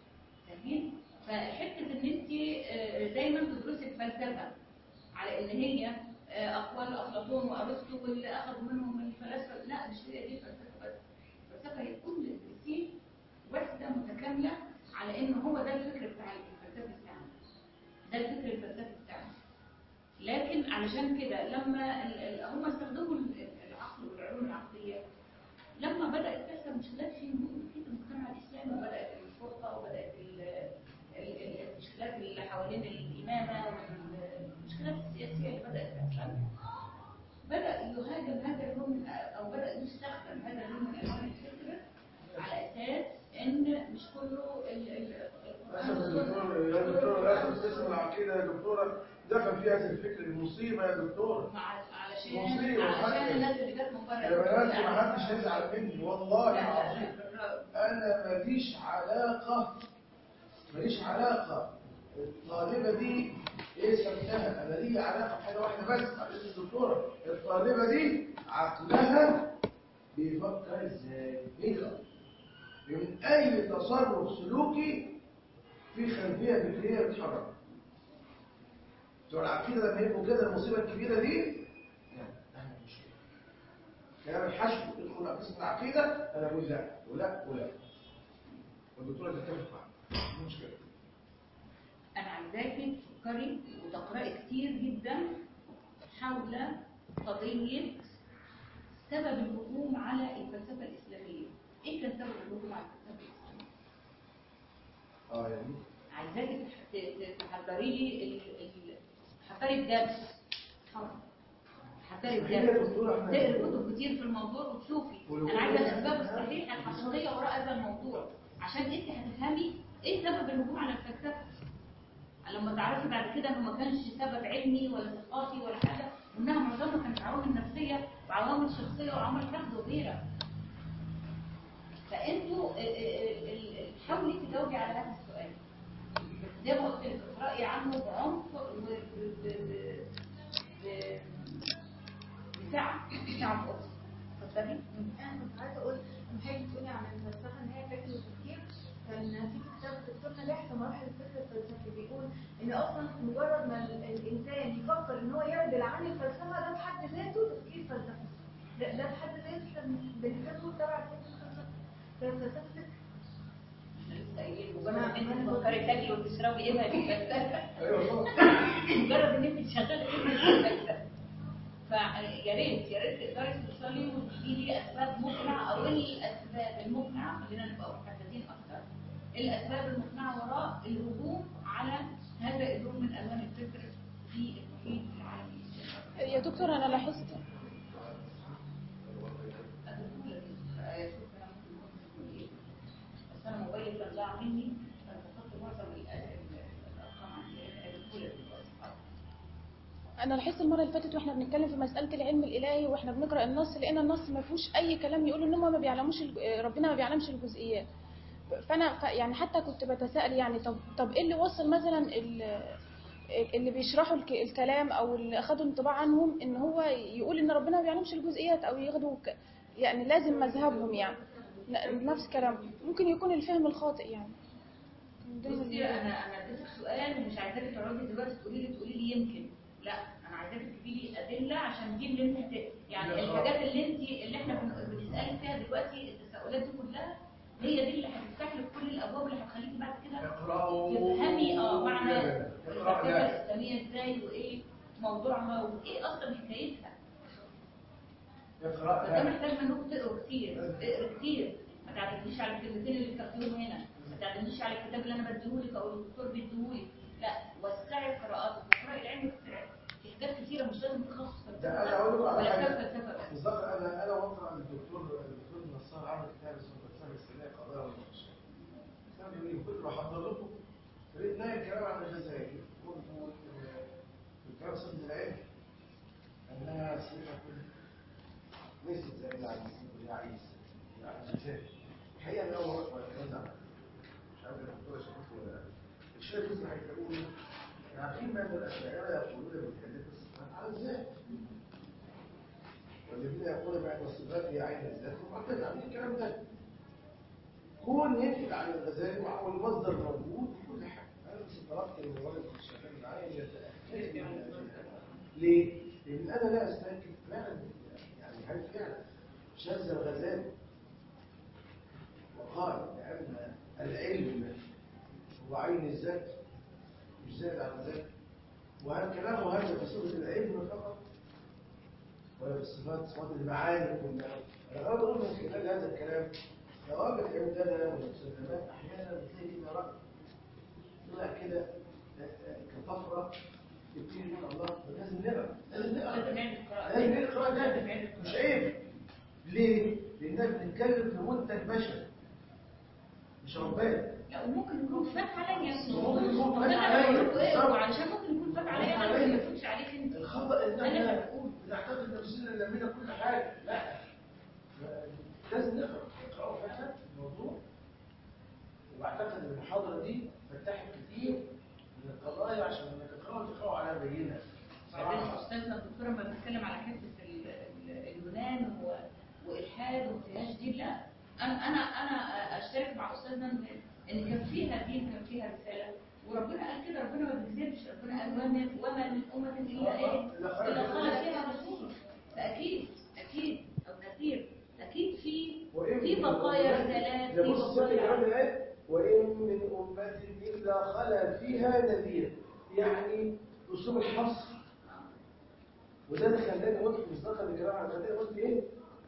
جميل فحته ان انت آه، دايما تدرسي الفلسفه على ان هي آه، اقوال افلاطون وارسطو واللي اخذوا منهم الفلاسفه لا مش هي دي الفلسفه بس الفلسفه هي كل الدين وحده متكامله على ان هو ده الفكر بتاع الفلسفه بتاعنا ده الفكر الفلسفي بتاعنا لكن علشان كده لما ال- ال- هم استخدموا ال- العقل والعلوم العقليه لما بدات تحصل مشكلات في في المجتمع الاسلامي وبدات الفرقه وبدات ال- ال- ال- المشكلات اللي حوالين الامامه والمشكلات السياسيه اللي بدات تحصل بدأ يهاجم هذا اللون من أو بدأ يستخدم هذا اللون من ألوان الفكر على أساس إن مش كله ال- ال- أخذ القرآن الدكتور يا دكتور أخذ اسم العقيدة يا دكتورة دخل في هذا الفكر المصيبة يا دكتور مع- علشان مصيبة علشان وحتى- الناس اللي جت من بره يا بنات ما حدش يزعل مني والله لا، لا، العظيم لا. أنا ماليش علاقة ماليش علاقة الطالبة دي إيه سمتها أنا لي علاقة بحاجة واحدة بس معلش الدكتورة الطالبة دي عقلها بيفكر إزاي بيقرأ من أي تصرف سلوكي في خلفية فكرية بتتحرك بتوع العقيدة لما يبقوا كده المصيبة الكبيرة دي يعني أنا مش كده كلام الحشو يدخل على قسم العقيدة أنا أقول لا ولا ولا والدكتورة تتفق معايا دي مشكلة أنا عايزاكي تفكري وتقرأي كتير جدا حول قضية سبب الهجوم على الفلسفة الإسلامية. إيه كان سبب الهجوم على الفلسفة الإسلامية؟ اه يعني عايزاكي تح- ت- ت- تحضري لي ال- ال- تحضري الدرس تحضري هي الدرس دكتورة احنا تقري كتب كتير في الموضوع وتشوفي ولو انا عايزه قلنا- الاسباب الصحيحه الحقيقيه وراء هذا الموضوع عشان انت هتفهمي ايه سبب الهجوم على الفلسفه لما تعرفي بعد كده انه ما كانش سبب علمي ولا ثقافي ولا حاجه وانها معظمها كانت عوامل نفسيه وعوامل شخصيه وعوامل حقد وغيره فانتوا ال- ال- ال- ال- حاولي تجاوبي على هذا السؤال زي ما قلت لك اقرأي عنه بعمق و ب- ب- ب- بسعه بسعه اخرى اتفضلي انا كنت عايزه اقول ان حضرتك بتقولي عن الفلسفه ان هي فكر وتفكير كان في كتاب الدكتور نجاح في مراحل الفكر الفلسفي بيقول ان اصلا مجرد ما ال- الانسان يفكر ان هو يعدل عن الفلسفه ده في حد ذاته تفكير فلسفي ده, ده في حد ذاته كان بنعتبره تبع الفكر الفلسفي فالفلسفه فكر احنا لسه قايلين مجرد ان انت تفكري تاكلي وتشربي ايه بقى الفلسفه ايوه صح مجرد ان انت تشغلي كلمه الفلسفه فيا ريت يا ريت تقدري توصلي وتجيبي لي اسباب مقنعه او الاسباب المقنعه خلينا نبقى محددين اكتر الاسباب المقنعه وراء الهجوم على هذا اللون من الوان الفكر في المحيط العالمي يا دكتور انا لاحظت بس انا موبايلي كان ضاع مني فانا فقدت معظم ال- ال- الارقام عندي الكولر انا لاحظت المره اللي فاتت واحنا بنتكلم في مساله العلم الالهي واحنا بنقرا النص لقينا النص ما فيهوش اي كلام يقول ان هم ما بيعلموش الج- ربنا ما بيعلمش الجزئيات فانا ف- يعني حتى كنت بتساءل يعني طب طب ايه اللي وصل مثلا ال- اللي بيشرحوا الك- الكلام او اللي اخذوا انطباع عنهم ان هو يقول ان ربنا ما بيعلمش الجزئيات او ياخدوا ك- يعني لازم مذهبهم يعني ن- نفس كلام ممكن يكون الفهم الخاطئ يعني من ضمن بصي ال- انا انا اديتك سؤال ومش عايزاكي تقعدي دلوقتي تقولي لي تقولي لي يمكن لا انا عايزاكي تجيبي لي ادله عشان دي اللي انت ت- يعني الحاجات اللي انت اللي احنا بن- بنسالك فيها دلوقتي التساؤلات دي كلها هي دي اللي هتفتح لك كل الابواب اللي هتخليكي بعد كده اقرأوا تفهمي اه معنى اقرأ الفلسفه لا الاسلاميه ازاي وايه موضوعها وايه اصلا حكايتها اقرأ فده لا محتاج منكم تقروا كتير اقروا كتير ما تعتمديش على الكلمتين اللي بتاخديهم هنا ما تعتمديش على الكتاب اللي انا بديهولك او الدكتور بيديهولك لا وسعي قراءاتك واقراي العلم في في حاجات كتيره مش لازم تخصص ده انا اقول لكم على ولا حاجه كتاب فلسفه بس بالظبط انا انا وقفت عند الدكتور الدكتور نصار عمل كتاب اسمه الفلسفه الاسلاميه قضايا والنقاش كتاب جميل كنت بحضر لكم فريد نهي الكلام عن الجزائر قلت الكلام صدق العلم انها صفه ليست زي العزيز العزيز الجزائر الحقيقه انا اول مره اسمع الكلام ده مش عارف الدكتور شافته ولا لا الشيخ يوسف هيقول عارفين ماذا الاشاعره يقولون بالكلمه الصفات على الذات والذين يقولون بأن الصفات هي عين الذات معتد عن الكلام ده كون ينتج عن الغزالي وهو المصدر موجود في كل حاجه انا بس طلبت ان الراجل اللي شغال معايا يتاكد من هذه الحاجة. ليه؟ لان انا لا استنكر فعلا يعني هل فعلا شاذ الغزالي وقال بان العلم هو عين الذات مش زائد عن الذات وهل كلامه هذا في صفه العلم فقط ولا في الصفات صفات المعاني كلها انا غرض اقول من خلال هذا الكلام ثوابت عندنا والمسلمات احيانا بتلاقي كده راي طلع كده كطفره يبتدي يقول الله لازم نقرا لازم نقرا لازم نعمل قراءة لازم نقرا لازم ده نعمل مش قراءة. عيب ليه؟ لاننا بنتكلم في منتج بشري مش رباني لا وممكن يكون فات عليا ممكن يكون فات أنا عليا. بقول لكم اقروا علشان ممكن يكون فات عليا انا ما يفوتش عليك انت الخطأ ان أنا احنا بقول. بنعتقد نفسنا لمينا كل حاجة لا لازم نقرأ نقرأ فعلا الموضوع واعتقد ان المحاضرة دي فتحت كتير من القضايا عشان لما تقرأوا تقرأوا على بينة بعدين صراحة استاذنا الدكتور لما بيتكلم على حته ال- ال- اليونان و- والحاد وانتهاج دين لا انا انا انا اشترك مع استاذنا ان ان كان فيها دين كان فيها رساله وربنا قال كده ربنا ما بيكذبش ربنا قال وما وما من امه الا ايه الا خلق فيها رسول ده اكيد اكيد او نذير اكيد في في بقايا رسالات ده في بص الكلام بقايا الآن وإن من أمة إلا خلا فيها نذير يعني أسلوب الحصر وده اللي خلاني قلت مصداقا لكلام عن خلاني قلت إيه؟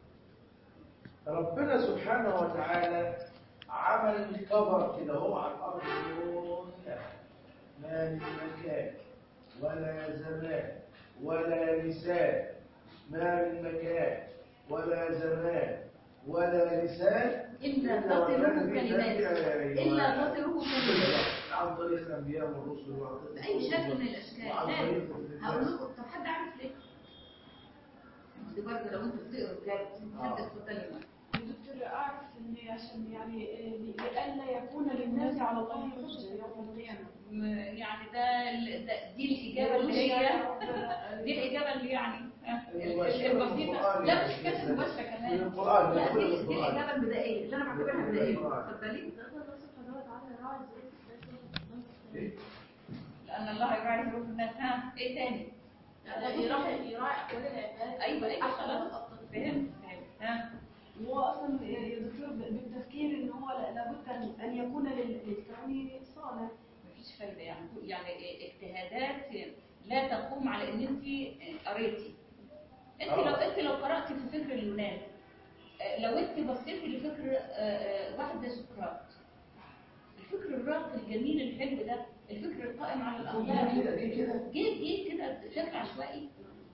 ربنا سبحانه وتعالى عمل كفر كده هو على الأرض كلها ما من مكان ولا زمان ولا لسان ما من مكان ولا زمان ولا لسان إلا إلا تصله وكان في كلمات ذلك- إلا تصله كلمات عن طريق الانبياء والرسل وعن طريق بأي شكل من الأشكال وعن لا طريق هقول الناس. لكم طب حد عارف ليه؟ دي برضه لو انتوا بتقروا بجد حد اتفضلي معايا. دكتور أعرف إن عشان يعني لئلا يكون للناس على الله حجة يوم القيامة م- يعني ده, ال- ده دي الإجابة اللي هي دي الإجابة اللي يعني ها، ال- ال- المباشرة البسيطة بالقرآن لا يعني. مش حكاية المباشرة من كمان القرآن لا من دي, دي القرآن الإجابة البدائية اللي أنا بعتبرها بدائية اتفضلي الله سبحانه وتعالى راعي إيه؟ لأن الله يراعي ظروف الناس ها إيه تاني؟ يراعي يراعي أحوال العباد أيوه أيوه أحسن خلاص الأفضل. فهمت فهمت ها هو أصلا يا دكتور بالتفكير إن هو لابد أن- أن يكون لل- للكون صانع مفيش فايدة يعني يعني اجتهادات لا تقوم على ان انت قريتي انت آه. لو انت لو قرأتي في فكر اليونان آه، لو انت بصيتي لفكر آه، آه، واحد زي سقراط الفكر الراقي الجميل الحلو ده الفكر القائم على الاخلاق جه كده جه كده جه جه كده فكر عشوائي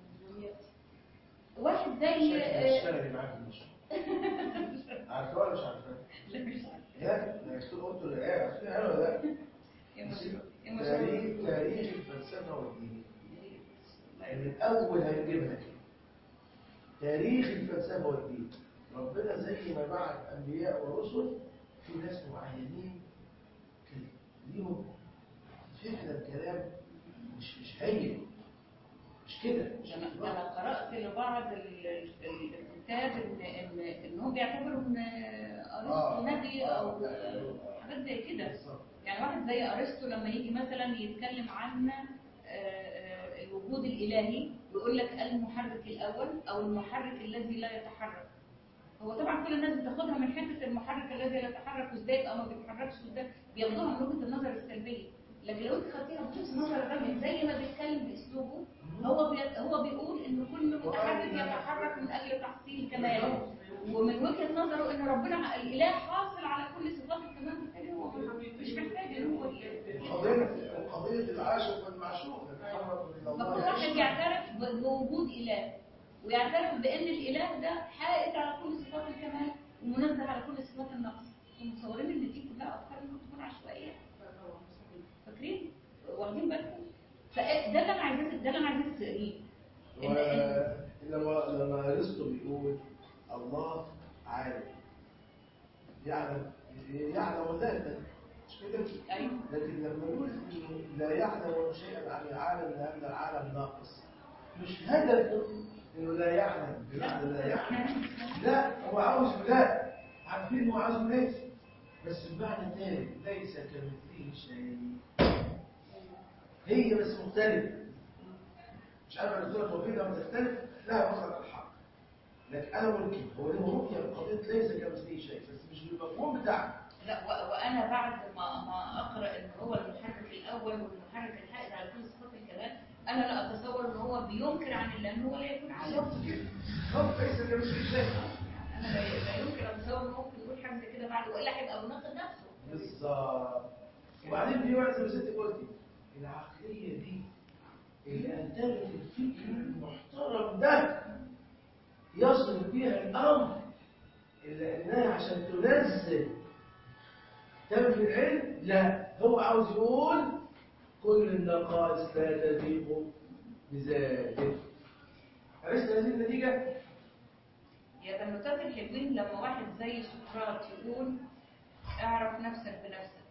واحد زي شكل آه، الشغل معاك مش عارفه ولا مش عارفه؟ لا مش عارفة. لا لا يكتب قلت له ايه عارفين حلوه ده يا مشروع يا مشروع تاريخ تاريخ الفلسفه والدين من الاول هيجيبها كده تاريخ الفلسفه والدين ربنا زي ما بعت انبياء ورسل في ناس معينين كده ليهم فكره كلام مش مش هين مش كده مش انا أنا قرات لبعض ال- ال- الكتاب ان ان ان هم بيعتبروا ان ارسطو نبي او حاجات زي كده بالظبط. يعني واحد زي ارسطو لما يجي مثلا يتكلم عن آه، آه، الوجود الالهي ويقول لك المحرك الاول او المحرك الذي لا يتحرك هو طبعا كل الناس بتاخدها من حته المحرك الذي لا يتحرك وازاي يبقى ما بيتحركش وازاي بياخدوها من وجهه النظر السلبيه لكن لو انت خدتيها بوجهه نظر الراجل زي ما بيتكلم باسلوبه هو بي... هو بيقول ان كل متحرك يتحرك من اجل تحصيل كماله ومن وجهه نظره ان ربنا الاله حاصل على كل صفات الكمال بالتالي هو مش محتاج ان هو ي- وقضيه وقضيه العاشق والمعشوق يتحرك من الله فكل واحد يعترف ب- بوجود اله ويعترف بان الاله ده حائز على كل صفات الكمال ومنزه على كل صفات النقص ومتصورين ان دي كلها افكار ممكن تكون عشوائيه فاكرين واخدين بالكم فده اللي انا عايزاه ده اللي انا عايزاه تقريه إن- إن- ولما لما ارسطو بيقول الله عالم يعلم يعلم ذاته مش كده ايوه لكن لما يقول إنه لا يعلم شيئا عن العالم لان العالم ناقص مش هدفه انه لا يعلم بمعنى لا يعلم لا هو عاوز لا عارفين هو عاوز ليس بس بمعنى تاني ليس كمثله شيء هي بس مختلفه مش عارف انا الصوره توحيدها بتختلف لا مخرج الحق لكن انا ممكن هو له رؤيه بقضيه ليس كمثله شيء بس مش بالمفهوم بتاعنا لا و- وانا بعد ما ما اقرا ان هو المحرك الاول والمحرك الحائز على كل صفات الكمال انا لا اتصور ان هو بينكر عن الله ان هو لا يكون عالم بالظبط كده بالظبط ليس كمثله شيء انا لا لا يمكن اتصور ان هو ممكن يقول حاجه زي كده بعد والا هيبقى مناقض نفسه بالظبط وبعدين في واحد زي ما ست قلتي العقليه دي اللي انتجت الفكر المحترم ده يصل بيها الامر الا انها عشان تنزل تنفي العلم لا هو عاوز يقول كل النقائص لا تليق بذاته عرفت هذه النتيجه؟ يا بنوتات الحلوين لما واحد زي سقراط يقول اعرف نفسك بنفسك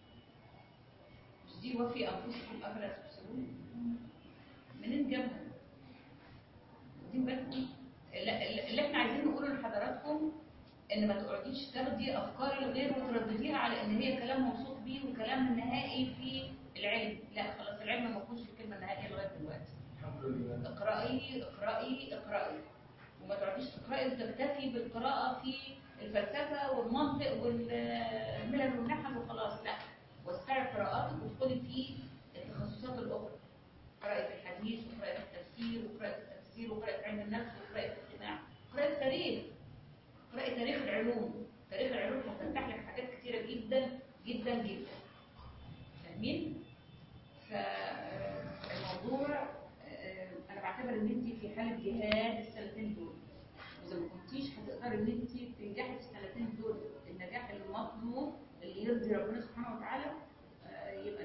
مش دي وفي انفسكم افلا تبصرون منين جابها؟ دي بالكم لا- اللي احنا عايزين نقوله لحضراتكم ان ما تقعديش تاخدي افكار الغير وتردديها على ان هي كلام موثوق بيه وكلام نهائي في العلم لا خلاص العلم ما فيهوش الكلمه النهائيه لغايه دلوقتي الحمد لله اقرأي اقرأي اقرأي وما تقعديش تقرأي وتكتفي بالقراءة في الفلسفة والمنطق والملل والنحو وخلاص لا وسعي قراءاتك وادخلي في التخصصات الأخرى قراءة الحديث وقراءة التفسير وقراءة التفسير وقراءة علم النفس وقراءة الاجتماع قراءة التاريخ قراءة تاريخ العلوم تاريخ العلوم هتفتح لك حاجات كتيرة جدا جدا جدا فاهمين؟ فالموضوع آه، انا بعتبر ان انت في حاله جهاد السنتين دول واذا ما كنتيش هتقدري ان انت تنجحي في السنتين دول النجاح المطلوب اللي يرضي ربنا سبحانه وتعالى آه، يبقى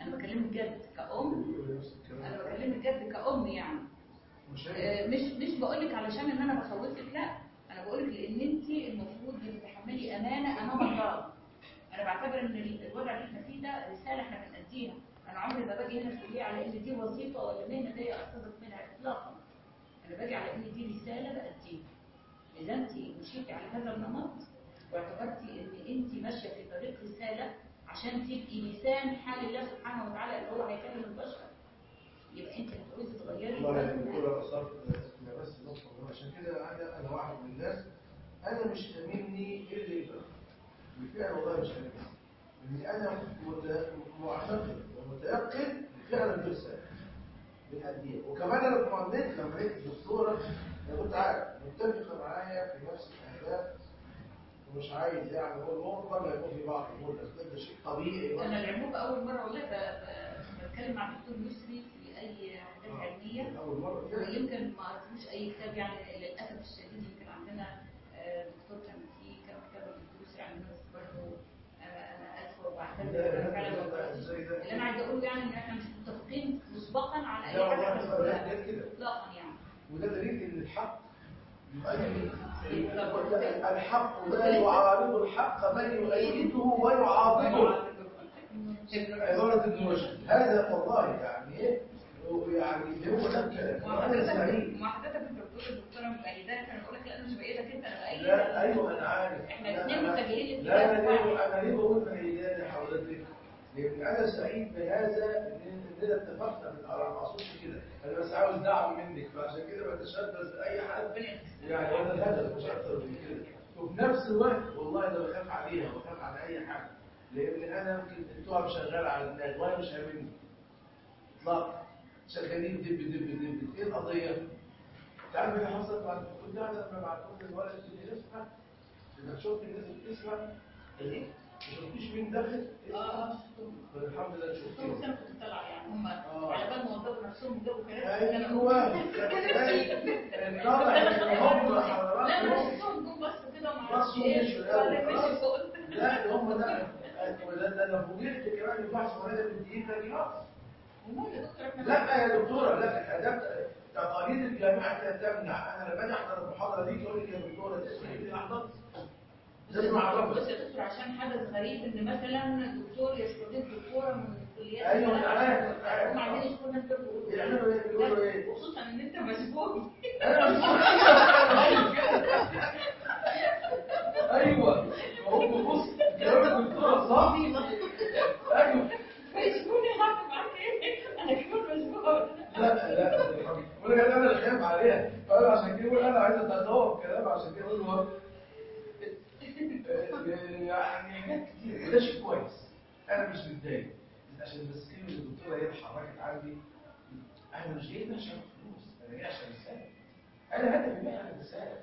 انا بكلمك جد كأم نفس الكلام. انا بكلمك جد كأم يعني مش آه، هي مش مش بقول لك علشان ان انا بخوفك لا انا بقول لك لان انت المفروض بتتحملي امانه امام الله انا بعتبر ان الوضع اللي احنا فيه ده رساله احنا بنأديها انا عمري ما باجي هنا في الكليه على ان دي وظيفه ولا مهنه جايه استفدت منها اطلاقا انا باجي على ان دي رساله بأديها اذا انت مشيتي على هذا النمط واعتبرتي ان انت ماشيه في طريق رساله عشان تبقي لسان حال الله سبحانه وتعالى اللي هو هيكلم البشر يبقى انت هتعوزي تغيري والله يا ده. دكتورة أصبت أنا بس نقطة مهمة. عشان كده أنا أنا واحد من الناس أنا مش هاممني إيه اللي يبقى بالفعل والله مش هاممني إني أنا مت- معتقد ومتيقن بفعل الرسالة بنأديها وكمان أنا اطمئنت لما لقيت الدكتورة أنا كنت عارف متفقة معايا في نفس الأهداف ومش عايز يعني أقول ممكن برضه يكون في بعض الأمور الأسباب ده شيء طبيعي انا العموم اول مره والله ب- ب- بتكلم مع الدكتور يسري في اي حاجات علميه أول مرة فعلا. ويمكن ما قريتلوش اي كتاب يعني للاسف الشديد يمكن عندنا آه، دكتور كان في كام كتاب الدكتور يسري عندنا بس برضه انا انا ادخل واعتذر لا، لا، انا فعلا ما لا، لا، قريتش إزاي ده؟ اللي انا عايزه اقوله يعني ان احنا مش متفقين مسبقا على لا اي والله حاجه تبقى بنقولها. ده كده اطلاقا يعني وده دليل ان الحق يؤيد طب الحق لا يعارض الحق بل يؤيده ويعاضده عبارة ابن رشد هذا والله يعني ايه يعني هو ده الكلام انا سعيد ما حضرتك انت بتقول الدكتوره مؤيداك انا بقول لك لا انا مش بايدك انت انا بايدك لا ايوه انا عارف احنا لا، الاثنين أنا- متجهين لا انا لاتجاه ليه واحد انا ليه بقول ميدان يا حضرتك لان انا سعيد بهذا ان اننا اتفقنا من على المقصود كده انا بس عاوز دعم منك فعشان كده بتشبث باي حد ربنا يخليك. يعني هذا الهدف مش اكتر من كده وفي نفس الوقت والله انا بخاف عليها وبخاف على اي حاجه لان انا يمكن التهم شغال على الناس وانا مش هاممني اطلاقا شغالين دب دب دب ايه القضيه؟ تعرف اللي حصل بعد كنت انا لما بعتوا لي الولد اللي يسمع لما شفت الناس اللي بتسمع ايه؟ ما شفتيش مين داخل؟ اه الحمد لله شفتهم شفتهم كانوا كنت طالعه يعني هم آه. على بال ما وظفوا نفسهم وجابوا كراسي ايوه طبعا هم لا حضراتكم انا شفتهم جم بصوا كده وما اعرفش بصوا ايه مشوا ولا الأول. مشوا فقلت لا ده هم ده وده ده انا فوجئت كمان البحث ولا بالدقيقه ده خلاص ومال يا دكتور احنا لا يا دكتوره لا ده تقاليد الجامعه لا تمنع انا لما اجي احضر المحاضره دي تقول لي يا دكتوره ده اسمي اللي حضرت لازم اعرفها بص يا دكتور عشان حدث غريب ان مثلا دكتور يستضيف دكتوره من الكليات أيوة، أنا عارف، عارف. هم عايزين يشوفوا الناس دول بيقولوا بيعملوا ايه بيقولوا ايه وخصوصا ان انت مسبوق انا ايوه ما هو بص كلام الدكتوره صح ايوه مسبوقني هعمل معاك ايه انا كمان مسبوق لا لا بقول لك انا اللي خايف عليها فانا عشان كده بقول انا عايز اتدور كلام عشان كده بقول له يعني حاجات كتير وده شيء كويس انا مش متضايق عشان بس كلمه الدكتوره هي اللي حركت عندي انا مش جاي عشان فلوس انا جاي عشان رساله انا هدفي بقى الرساله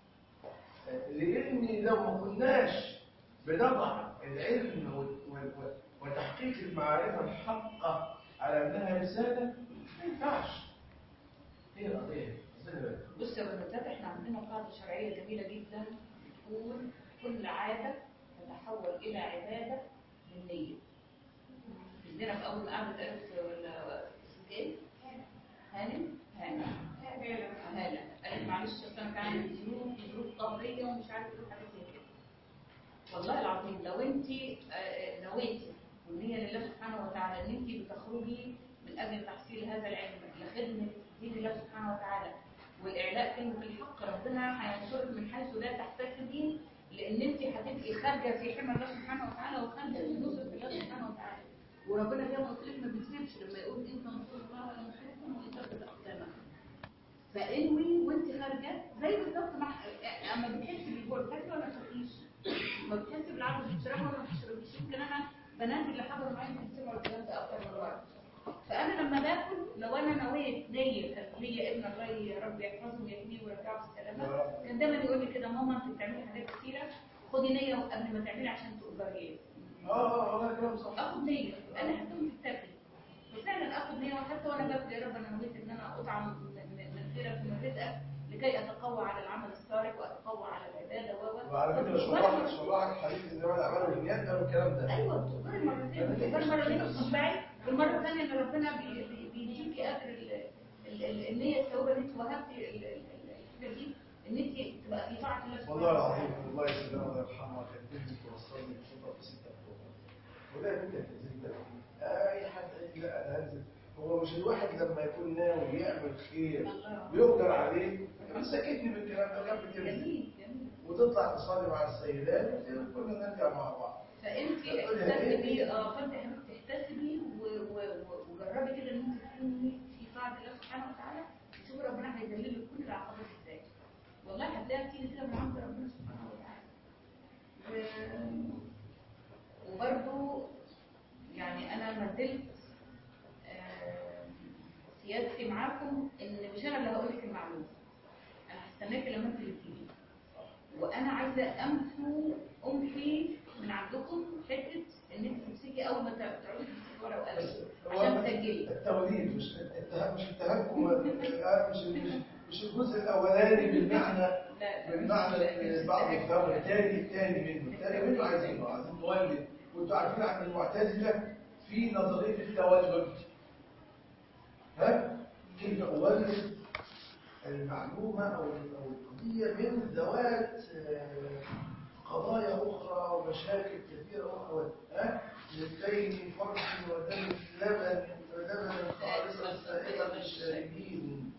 لان لو ما كناش بنضع العلم و- و- وتحقيق المعرفه الحقه على انها رساله ما ينفعش هي القضيه خلي بالك. بص يا بنوتات احنا عندنا قاعده شرعيه جميله جدا بتقول كل عاده تتحول الى عباده بالنيه عندنا في اول قعده قالت ولا اسمك ايه؟ هانم؟ هانم هانم قالت معلش أصل انا كان عندي ظروف ظروف قهريه ومش عارف ايه حاجات زي كده والله العظيم لو انت آه، نويتي والنية لله سبحانه وتعالى ان انت بتخرجي من اجل تحصيل هذا العلم لخدمة دين الله سبحانه وتعالى والاعلاء كلمة الحق ربنا هينصرك من حيث لا تحتسبين لان انت هتبقي خارجة في حمى الله سبحانه وتعالى وخارجة في نصرة الله سبحانه وتعالى وربنا زي ما قلت لك ما بيسيبش لما يقول ان تنصروا الله ينصركم ويثبت اقدامكم فانوي وانت خارجه زي بالظبط مع اما بتحسي بالجوع بتاكلي ولا ما بتاكليش؟ ما بتحسي بالعطش بتشربي ولا ما بتشربيش؟ يمكن انا بناتي اللي حضروا معايا يمكن سمعوا الكلام ده اكتر من مره فانا لما باكل لو انا نويت نيه كانت ليا ابن الله يا رب يحفظه ويحميه ويرجعه بالسلامه كان دايما يقول لي كده ماما انت بتعملي حاجات كتيره خدي نيه قبل ما تعملي عشان تقدري اه اه والله كلام صح اخد نيه انا هكون تتاكل وفعلا اخد نيه وحتى وانا باكل يا رب انا نويت ان انا اطعم من- من من خيرك ومن رزقك لكي اتقوى على العمل الصالح واتقوى على العباده و وعلى فكره شرحك شرحك حديث انما الاعمال بالنيات ده والكلام ده ايوه بتقدري مرتين بتقدري مرتين وتصبعي والمره الثانيه ان ربنا بي- بي- بيديكي اجر ال- ال- ال- النيه الثوابه اللي انت وهبتي ال- ال- ال- الحاجه دي ان انت تبقى في طاعه الله سبحانه والله وتعالى. العظيم الله يسلمها ويرحمها كانت بنتي توصلني بصوتها في 6 اكتوبر ولا بنتي هتنزل لك اي حد قال لي لا انا هنزل هو مش الواحد لما يكون ناوي يعمل خير ويقدر عليه مسكتني بالكلام ده جنب كده جميل جميل وتطلع تصلي مع السيدات وكنا نرجع مع بعض فانت احتسبي اه فانت يا حبيبتي احتسبي و- و- و- وجربي كده ان انت تكوني في طاعه الله سبحانه وتعالى وشوفي ربنا هيذلل لك كل العقبات ازاي والله هتلاقيها بتيجي كده من عند ربنا سبحانه وتعالى و- وبرضو يعني انا ما زلت آه، سيادتي معاكم ان مش انا اللي هقول لك المعلومه انا هستناكي لما انت اللي تيجي وانا عايزه امحو امحي من عندكم حته ان انت تمسكي اول ما تع- تعودي تمسكي ورقه وقلم عشان تسجلي التوليد مش التهم مش التهكم مش مش مش الجزء الاولاني بالمعنى لا بالمعنى مش- اللي مش بعض مستحق. الدولة الثاني الثاني منه الثاني منه عايزينه عايزين نولد وانتوا عارفين عن المعتزلة في نظرية التولد ها كيف أولد المعلومة أو أو القضية من ذوات آه، قضايا أخرى ومشاكل كثيرة أخرى ها لكي فرح ودم لبن لبن خالصا سائغا للشاربين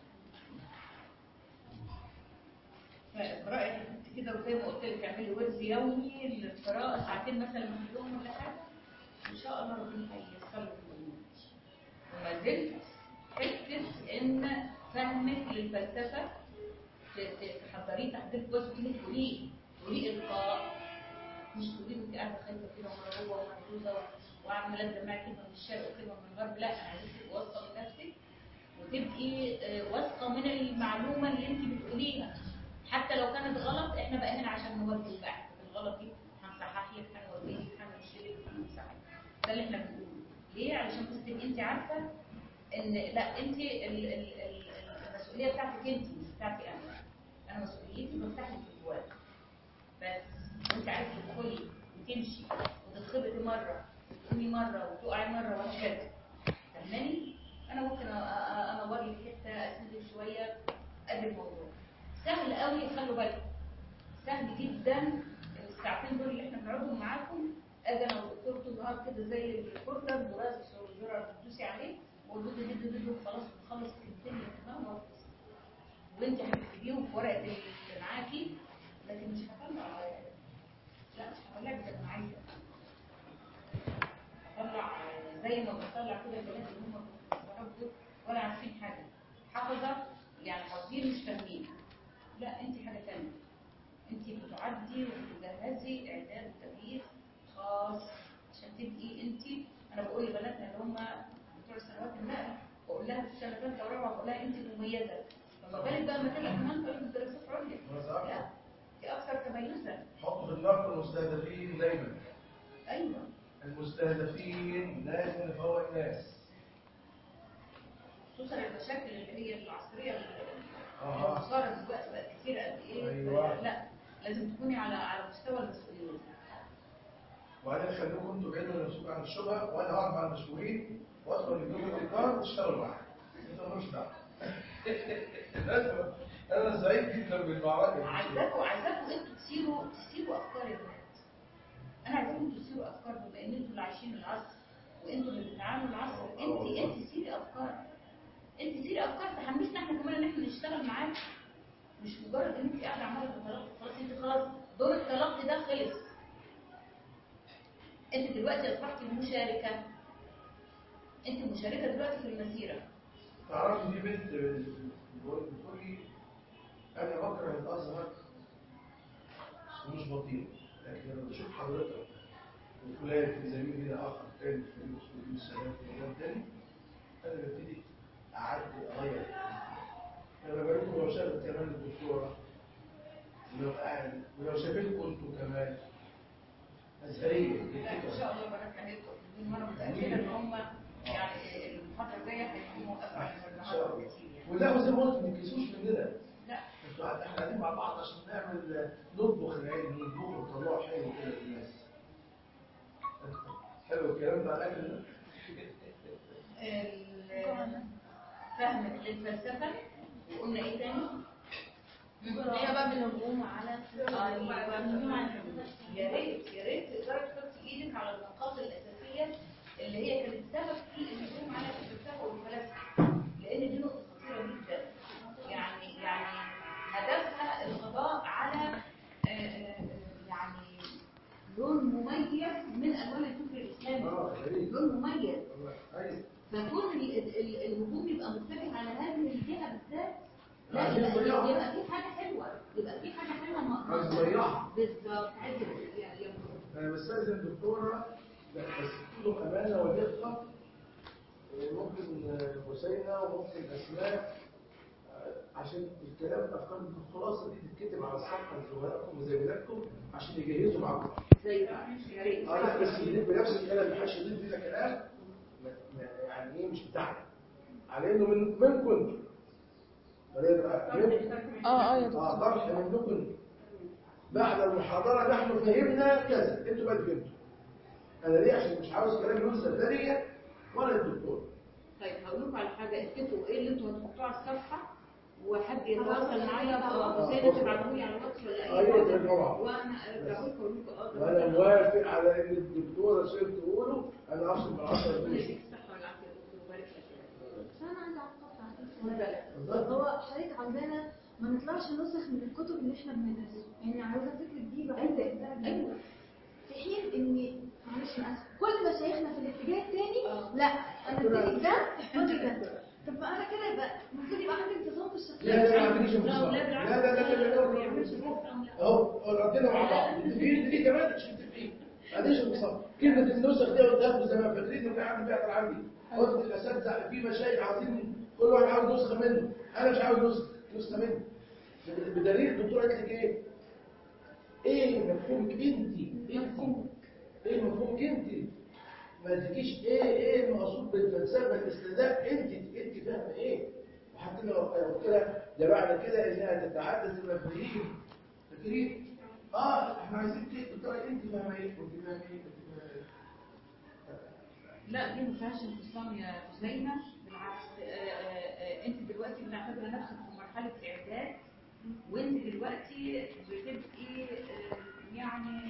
فاقرأي انت كده وزي ما قلت لك اعملي ورد يومي للقراءة ساعتين مثلا من اليوم ولا حاجة ان شاء الله ربنا هييسر لك الامور وما زلت حتة ان فهمك للفلسفة ت- ت- تحضريه تحضير كويس وتيجي تقوليه تقوليه القاء مش تقوليه انت قاعدة خايفة كده ومرعوبة ومحدودة وعمالة تجمعي كلمة من الشرق وكلمة من الغرب لا انا عايزاكي تبقي واثقة من نفسك وتبقي آه، واثقة من المعلومة اللي انت بتقوليها حتى لو كانت غلط احنا بقى هنا عشان نوجه البحث الغلط دي هنصحح لك هنوجه لك هنمشي لك هنصحح ده اللي احنا بنقوله ليه علشان بس تبقي انت عارفه ان لا انت ال- ال- ال- المسؤوليه بتاعتك انت مش بتاعتي انا انا مسؤوليتي بفتح لك الابواب بس انت عايزه تدخلي وتمشي وتتخبطي مره وتقومي مره وتقعي مره وهكذا فاهماني انا ممكن أ- أ- انور لك حته اسندك شويه قد الموضوع سهل قوي خلوا بالكم سهل جدا الساعتين دول اللي احنا بنقعدهم معاكم اجي انا والدكتور طول النهار كده زي الكورتر براس الزرار بتدوسي عليه والدود دد دد دد خلاص بنخلص الكلمتين اللي تمام وخلاص وانت هتكتبيهم في ورقه اللي معاكي لكن مش هطلع لا مش هطلع زي ما انا عايزه هطلع زي ما بطلع كده البنات اللي هم بيتفرجوا ولا عارفين حاجه حافظه يعني حافظين مش فاهمين لا انت حاجه ثانيه انت بتعدي وبتجهزي اعداد وتجهيز خاص عشان تبقي انت انا بقول لبناتنا اللي هم بتوع سنوات النقل بقول لها في سنه ثالثه ورابعه بقول لها انت مميزه فما بالك بقى لما تبقى كمان طالب دراسات عليا لا دي اكثر تميزا حطوا في دماغكم المستهدفين دايما ايوه المستهدفين لازم نفوق الناس خصوصا المشاكل اللي هي العصريه اللي أها. صارت دلوقتي بقت كتير قد ايه أيوة. لا لازم تكوني على على مستوى المسؤوليه وبعدين خلوكم انتوا بعيدوا نفسكم عن الشبهه وانا هقعد مع المسؤولين وادخل الجمله الافكار وتشتغلوا معايا انتوا مالوش دعوه لازم- انا سعيد جدا بالمعركه دي. عايزاكم عايزاكم انتوا تسيروا تسيروا افكار الناس انا عايزاكم انتوا تسيروا افكار بما ان انتوا اللي عايشين العصر وانتوا اللي بتتعاملوا العصر انت انت سيري افكار انت سيري افكار تحمسنا احنا كمان ان احنا نشتغل معاك مش مجرد ان انت قاعده عماله تتلقي خلاص انت خلاص دور التلقي ده خلص انت دلوقتي اصبحتي مشاركه انت مشاركه دلوقتي في المسيره تعرفي دي بنت بتقول بتقول لي انا بكره الازهر بس مش بطيء لكن لما بشوف حضرتك وفلان في زميل هنا اخر تاني في الاصول السلام في مجال تاني انا ببتدي اعدل اغير انا بقول لو شافت كمان الدكتوره ولو قاعد ولو شافتكم انتوا كمان ازهريه لا ان شاء الله بنات هيبقوا حلوين وانا متاكده ان هم يعني المحاضره الجايه هيكونوا اسرع من ان شاء النهارده الله كتير يعني ولا وزي ما قلت ما تنسوش مننا لا انتوا قاعد- احنا قاعدين مع بعض عشان نعمل نطبخ العلم نطبخه ونطلعه حلو كده للناس حلو الكلام ده على الاكل ده ال- فهم للفلسفة وقلنا ايه تاني؟ هي باب الهجوم على ايوه يا ريت يا ريت تقدري تحطي ايدك على النقاط الاساسيه اللي هي كانت سبب في الهجوم على الفلسفه والفلاسفه لان دي نقطه خطيره جدا يعني يعني هدفها القضاء على آه، آه، يعني لون مميز من الوان الفكر الاسلامي اه غريب لون مميز ايوه فكون ال- ال- ال- الهجوم يبقى متجه على هذه الجهه بالذات لا عايزين يبقى نضيعها. يبقى في حاجه حلوه يبقى في حاجه حلوه ما عايز نضيعها. بالظبط عايز يعني يبقى انا بستاذن الدكتوره لا، بس كله امانه ودقه ممكن حسينه وممكن اسماء آه، عشان الكلام الافكار دي الخلاصه دي تتكتب على الصفحه لزملائكم وزميلاتكم عشان يجهزوا معاكم زي يا ريت اه لا بس يجيب بنفس الكلام ما حدش يضيف فينا كلام ما- ما- يعني ايه مش بتاعنا على انه من منكم انتم ولا يبقى منكم اه اه يا دكتور اه طرح منكم بعد المحاضرة نحن فهمنا كذا انتوا بقى فهمتوا انا ليه عشان مش عاوز كلام ينسب لا ليا ولا للدكتور طيب هقول لكم على حاجه اكتبوا ايه اللي انتوا هتحطوه على الصفحه وحد يتواصل معايا اه وسيدة تبعتوا لي على الواتس ولا اي ايوه حاجه طبعا وانا ارجع لكم اقول لكم اه ده وانا مثلاً. موافق على ان الدكتوره شيخ تقوله انا افصل من 10 ربنا جنيه يديك الصحه والعافيه يا دكتور ويبارك لك بس انا عايزه اعقب اتفضل. عليك هو حضرتك عاوزانا ما نطلعش نسخ من الكتب اللي احنا بندرسها يعني عاوزه فكره دي بعيده ايوه في حين ان معلش انا اسف كل مشايخنا في الاتجاه الثاني آه. لا انا اتجه ده اتجه ده طب ما انا كده يبقى المفروض يبقى عندي انتظام في الشخصيه لا لا ما عنديش لا انفصال لا لا بالعكس لا لا لا لا ما لا بيعملش لا انفصام، لا. اهو ردينا مع بعض متفقين دي كمان مش متفقين ما عنديش انفصال كلمه النسخ دي قدام زي ما فاكرين ان في عندي بيحصل عندي قلت الاساتذه في مشايخ عاوزين كل واحد عاوز نسخه منه انا مش عاوز نسخه نسخه منه بدليل الدكتور قالت لك ايه؟ ايه مفهومك انت؟ انت ايه مفهومك انت؟ ما تجيش ايه ايه المقصود بالفلسفه الاسلاميه انت انت فاهمه ايه؟ وحتى لو قلت لها ده بعد كده انها تتحدث المفاهيم فاكرين؟ اه احنا عايزين كده دكتوره انت فاهمه ايه؟ وانت فاهمه ايه؟ وانت فاهمه ايه؟ لا دي ما فيهاش انفصام يا حسينة بالعكس آه، آه، آه، انت دلوقتي بتعتبر نفسك في مرحلة اعداد وانت دلوقتي بتبقي آه، يعني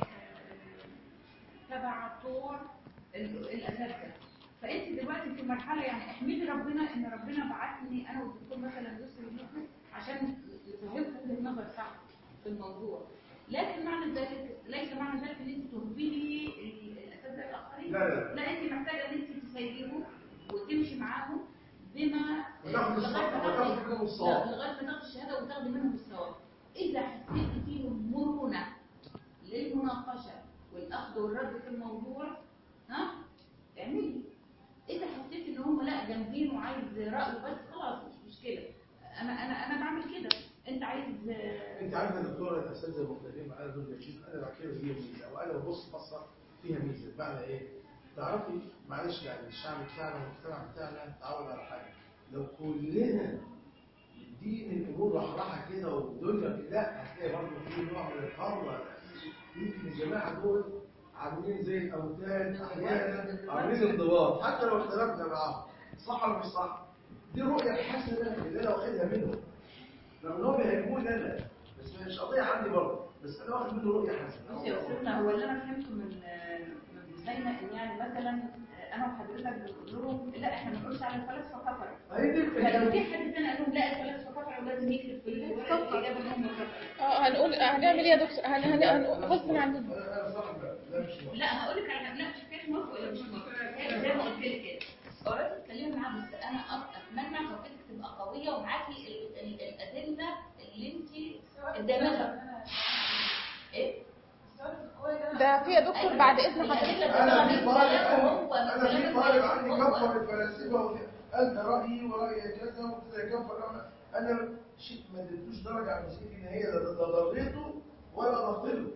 آه، تبع طور ال- الاساتذه فانت دلوقتي في مرحله يعني احمدي ربنا ان ربنا بعتني انا والدكتور مثلا يسر يوسف عشان يفهمكم وجهه نظر صح في الموضوع لكن معنى ذلك ليس معنى ذلك ان انت تهملي ال- الاساتذه الاخرين لا، لا. لا انت محتاجه ان انت تسيروا وتمشي معاهم بما وتاخد الصح- لغاية ما وتاخد تاخدي- منهم الصواب. لا، لغايه ما تاخدي الشهاده وتاخدي منهم الثواب اذا حسيت فيهم مرونه للمناقشه والاخذ والرد في الموضوع ها اعملي اذا حسيت ان هم لا جامدين وعايز رايه بس خلاص مش مشكله انا انا انا بعمل كده انت عايز آه، انت عارفه يا دكتوره الاساتذه المختلفين معانا دول بشوف انا بعتبر فيها ميزه وانا ببص بصه فيها ميزه بمعنى ايه؟ تعرفي معلش يعني الشعب بتاعنا والمجتمع بتاعنا تعود على حاجه لو كلنا ندين الامور رحرحه كده والدنيا كده لا هتلاقي برضه في نوع من القوه يمكن الجماعه دول عاملين زي الاوتاد احيانا عاملين انضباط حتى لو اختلفنا معاهم صح ولا مش صح؟ دي الرؤيه الحسنه اللي انا واخدها منهم رغم انهم بيهاجموني انا بس مش قضيه عندي برضه بس انا واخد منه رؤيه حسنه بصي يا استاذنا هو اللي انا فهمته من من حسينة ان يعني مثلا انا وحضرتك بنقول لهم لا احنا ما بنقولش على الفلاسفه كفر هي دي فلو الفكره في حد تاني قال لهم لا الفلاسفه كفر ولازم يكتب في الورقه الاجابه ان هم كفر اه هنقول هنعمل ايه يا دكتور هن... هن... هن... غصب عننا انا أنا صح لا لا مش موافق. لا هقول لك على لا مش فاهم موافق ولا مش موافق هي زي ما قلت لك كده قررت اتكلمي معاها بس انا أ- اتمنى حضرتك تبقى قويه ومعاكي ال- ال- الادله اللي انت قدامها ايه ده في يا دكتور بعد اذن حضرتك انا في طالب انا في طالب عندي كفر الفلاسفه وفي- انت رايي ورايي كذا وكذا يكفر انا انا شيء ما اديتوش درجه على مسؤوليتي ان هي لا لا ضريته ولا ضفت له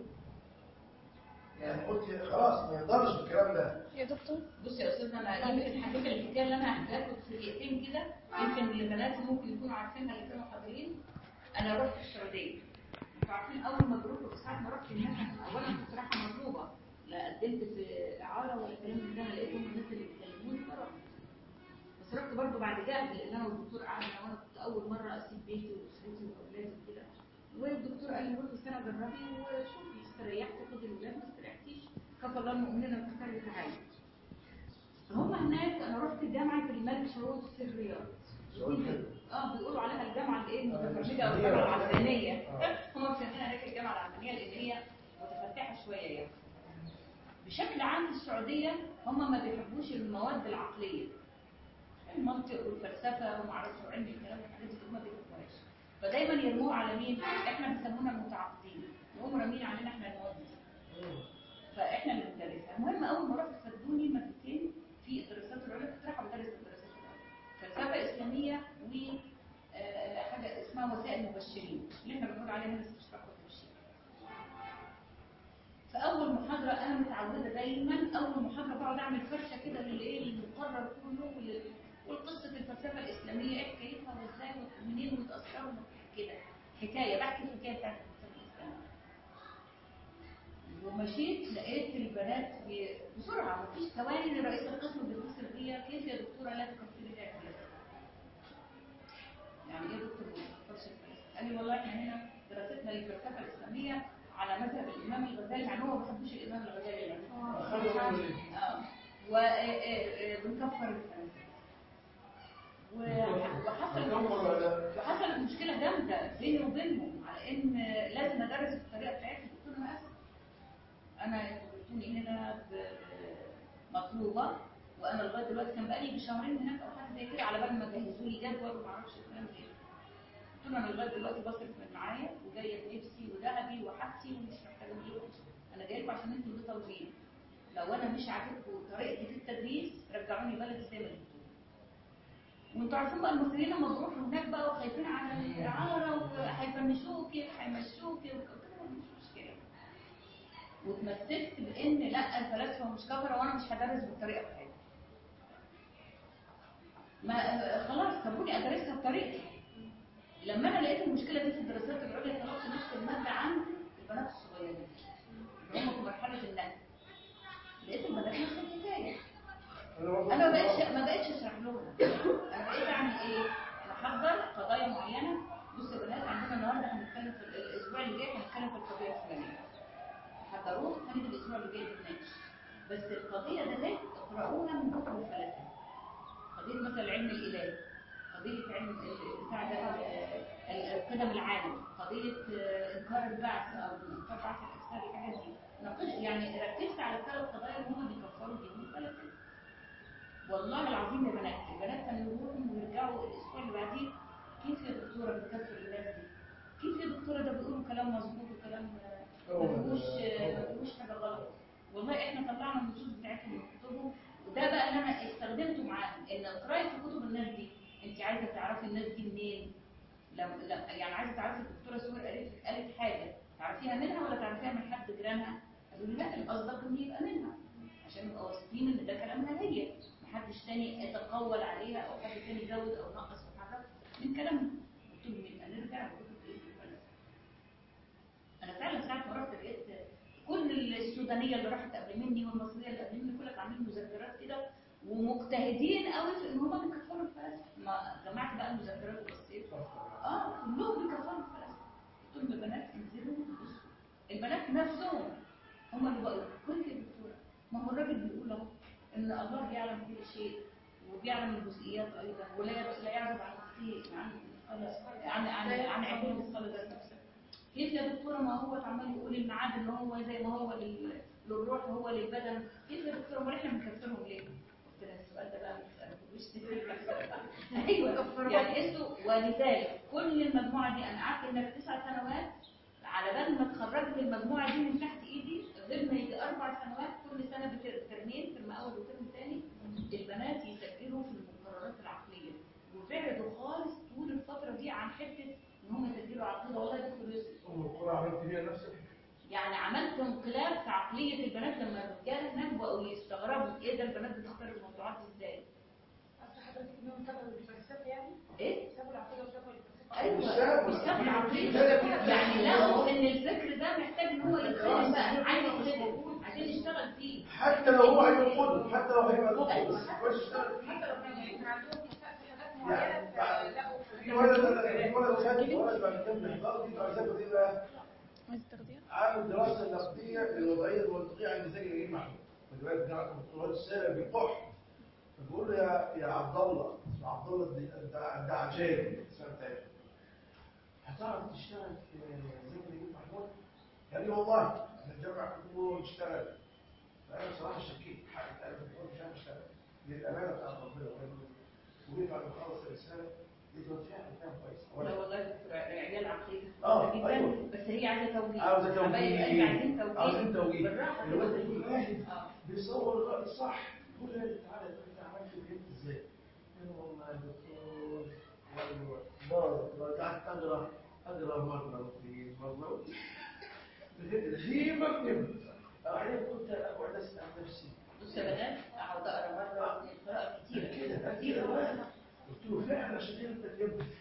يعني قلت خلاص ما يقدرش الكلام ده يا دكتور بصي يا استاذنا انا يمكن حكيت الحكايه اللي انا هحكيها لكم في دقيقتين كده يمكن البنات ممكن يكونوا عارفينها اللي كانوا حاضرين انا رحت السعوديه انتوا عارفين اول ما جروب ساعه ما رحت هناك اولا كنت رايحه مطلوبه لا قدمت في اعاره ولا كلام من ده أنا لقيتهم الناس اللي بيكلموني فرحت بس رحت برضه بعد جهد لان انا والدكتور قعدنا وانا كنت اول مره اسيب بيتي واسرتي واولادي وكده والدكتور قال لي روحي سنه جربي وشوفي استريحتي خدي الولاد ما استريحتيش كفى الله المؤمنين القتال تعالي هم هناك انا رحت جامعه الملك سعود في الرياض سعود حلو. اه بيقولوا عليها الجامعه الايه المتفرجه او آه. الجامعه العلمانيه آه. هم مسمينها هناك الجامعه العلمانيه لان هي متفتحه شويه يعني بشكل عام في السعوديه هم ما بيحبوش المواد العقليه المنطق والفلسفه وما اعرفش علم الكلام والحاجات دي هم ما بيحبوهاش فدايما يرموها على مين؟ احنا بيسمونا المتعاقدين وهم رامين علينا احنا المواد دي فاحنا اللي بندرسها المهم اول ما رحت فادوني مادتين في الدراسات العليا كنت رايحه بدرس الدراسات العليا فلسفه اسلاميه و آه، حاجه اسمها وسائل المبشرين اللي احنا بنقول عليها هنا استشراق التبشير فاول محاضره انا متعوده دايما اول محاضره بقعد اعمل فرشه كده للايه للمقرر كله ولل- والقصه الفلسفه الاسلاميه ايه حكايتها وازاي ومنين وتاثروا كده حكايه بحكي الحكايه بتاعت الفلسفه الاسلاميه ومشيت لقيت البنات بي- بسرعه مفيش ثواني رئيس القسم بيتصل بيا كيف يا دكتوره لا تكفري لي الفلسفه يعني ايه يا دكتور ما تكفرش الفلسفه قال لي والله احنا هنا دراستنا للفلسفه الاسلاميه على مذهب الامام الغزالي يعني هو ما بيحبوش الامام الغزالي يعني أخذوا منه ليه؟ اه وبنكفر الفلسفه و- وحصل هنكفر ولا لا؟ وحصلت مشكله جامده بيني وبينهم على ان لازم ادرس الطريقه بتاعتي قلت لهم انا اسف انا جبتوني هنا ب- ب- مطلوبه وانا لغايه دلوقتي كان بقالي بشهرين هناك او حاجه زي كده على بال ما جهزوا لي جدول وما اعرفش الكلام ده قلت لهم انا لغايه دلوقتي بصرف من معايا وجايه بلبسي وذهبي وحاجتي ومش محتاجه منكم انا جاي لكم عشان انتوا اللي طالبين لو انا مش عاجبكم طريقتي في التدريس رجعوني بلدي زي ما جبتوني وانتوا عارفين بقى المصريين لما بيروحوا هناك بقى وخايفين على الإعارة وهيفنشوكي وهيمشوكي قلت لهم مش مشكلة واتمسكت بإن لا الفلاسفة مش كفرة وأنا مش هدرس بالطريقة بتاعتي ما خلاص سابوني أدرسها بطريقتي لما أنا لقيت المشكلة دي في الدراسات العليا طلبت نفس المادة عند البنات الصغيرين اللي هم في مرحلة النقل لقيت البنات نفس الحكاية برضه- انا ما بقتش ما بقتش اشرح لهم انا بقيت اعمل ايه انا احضر قضايا معينه بصوا يا بنات عندنا النهارده هنتكلم في الاسبوع اللي جاي هنتكلم في القضيه الفلانيه حضروه كانت الاسبوع اللي جاي نتناقش بس القضيه ده ليه اقرأوها من كتب الفلاسفه قضيه مثلا علم الاله قضيه علم ال- بتاع ده ال- ال- قدم العالم قضيه آه، انكار البعث او انكار بعث الاجساد الحاجات دي ناقشت يعني ركزت على الثلاث قضايا اللي هم بيكفروا بيهم الفلاسفه والله العظيم يا بنات البنات كانوا يروحوا ويرجعوا الاسبوع اللي بعديه كيف يا دكتوره بتكفر الناس دي؟ كيف يا دكتوره ده بيقولوا كلام مظبوط وكلام آه، ما فيهوش آه، ما فيهوش حاجه غلط والله احنا طلعنا النصوص بتاعتهم من كتبهم وده بقى اللي انا استخدمته معاهم ان قرايه في كتب الناس دي انت عايزه تعرفي الناس دي منين؟ لم لم يعني عايزه تعرفي الدكتوره سهير قالت قالت حاجه تعرفيها منها ولا تعرفيها من حد جيرانها؟ قالوا لي لا الاصدق ان يبقى منها عشان نبقى واثقين ان ده كلامها هي محدش تاني يتقول عليها او حد تاني يزود او نقص وحرك من كلامها قلت لهم يبقى نرجع لكتب ايه الفلسفه انا فعلا ساعه ما رحت لقيت كل السودانيه اللي راحت قبل مني والمصريه اللي قبل مني كلها عاملين مذكرات كده ومجتهدين قوي في ان هم بيكفروا الفلاسفه ما جمعت بقى المذكرات وبصيت اه كلهم بيكفروا الفلاسفه قلت لهم يا بنات انزلوا بصوا البنات نفسهم هم اللي بقوا كل يا دكتوره ما هو الراجل بيقول اهو ان الله بيعلم كل شيء وبيعلم الجزئيات ايضا ولا لا يعرف عن شيء عن عن عن عن علم مثقال ذات نفسه كيف يا دكتوره ما هو عمال يقول الميعاد ان هو زي ما هو لل- للروح وهو للبدن كيف يا دكتوره امال احنا بنكفرهم ليه؟ قلت لها السؤال ده بقى مش سهل ايوه يعني انتوا ولذلك كل المجموعه دي انا قعدت هناك تسع سنوات على بال ما اتخرجت المجموعه دي من تحت ايدي غير ما يجي اربع سنوات كل سنه بتر- ترمين ترم اول وترم ثاني البنات يسجلوا في المقررات العقليه وبعدوا خالص طول الفتره دي عن حته ان هم يسجلوا عقيده والله يا دكتور يوسف ام القرى عملت بيها نفسك يعني عملت انقلاب في عقليه البنات لما الرجال هناك بقوا يستغربوا ايه ده البنات بتختار الموضوعات دي ازاي؟ اصل حضرتك انهم سابوا الفلسفه يعني ايه؟ سابوا العقيده وسابوا الفلسفه ايوه مش سهل. مش سهل عقلية يعني لقوا ان الفكر ده محتاج ان هو يتخدم بقى عايز يتخدم عايزين عايزين نشتغل فيه حتى لو هو هينقضه حتى لو هيبقى ضده بس كويس يشتغل فيه حتى لو كان كان عندهم كفاءة في حاجات يعني معينة فلقوا في ولد في ولد خد ولد بعد كام احضار دي عايز ياخد ايه بقى؟ عايز تاخديها عامل دراسه نقديه للوضعيه المنطقيه عند مزاج الجميع محمود خد بالك ده الدكتور السابق بيكح فبيقول له يا يا عبد الله اسمه عبد الله الد- ده ده عجالي اسمه بتاعي هتعرف تشتغل في مزاج الجميع محمود؟ قال لي والله احنا الجامعه كله ونشتغل فانا بصراحه شكيت حق انا كنت مش عارف اشتغل دي الامانه بتاعت ربنا وجيت بعد ما خلص الرساله لقيت له فعلا فعلا كويس لا أولا والله دكتور عيال عقلية آه، جدا أيوة. بس هي عايزة توجيه عاوزه حبايب قلبي عايزين توجيه توجيه عاوزين توجيه بالراحة اللي هو انت كل واحد اه بيصور الرأي صح تقول له تعالى انت عملت فهمت ازاي؟ قال له والله يا دكتور والله بابا قعدت اقرا اقرا مره واثنين مره واثنين هي مكتب بعدين كنت اقعد اسال نفسي بص يا بنات اقعد اقرا مرة واثنين قراءة كتير كده كتير كده بقى قلت له فعلا عشان كده انت فهمت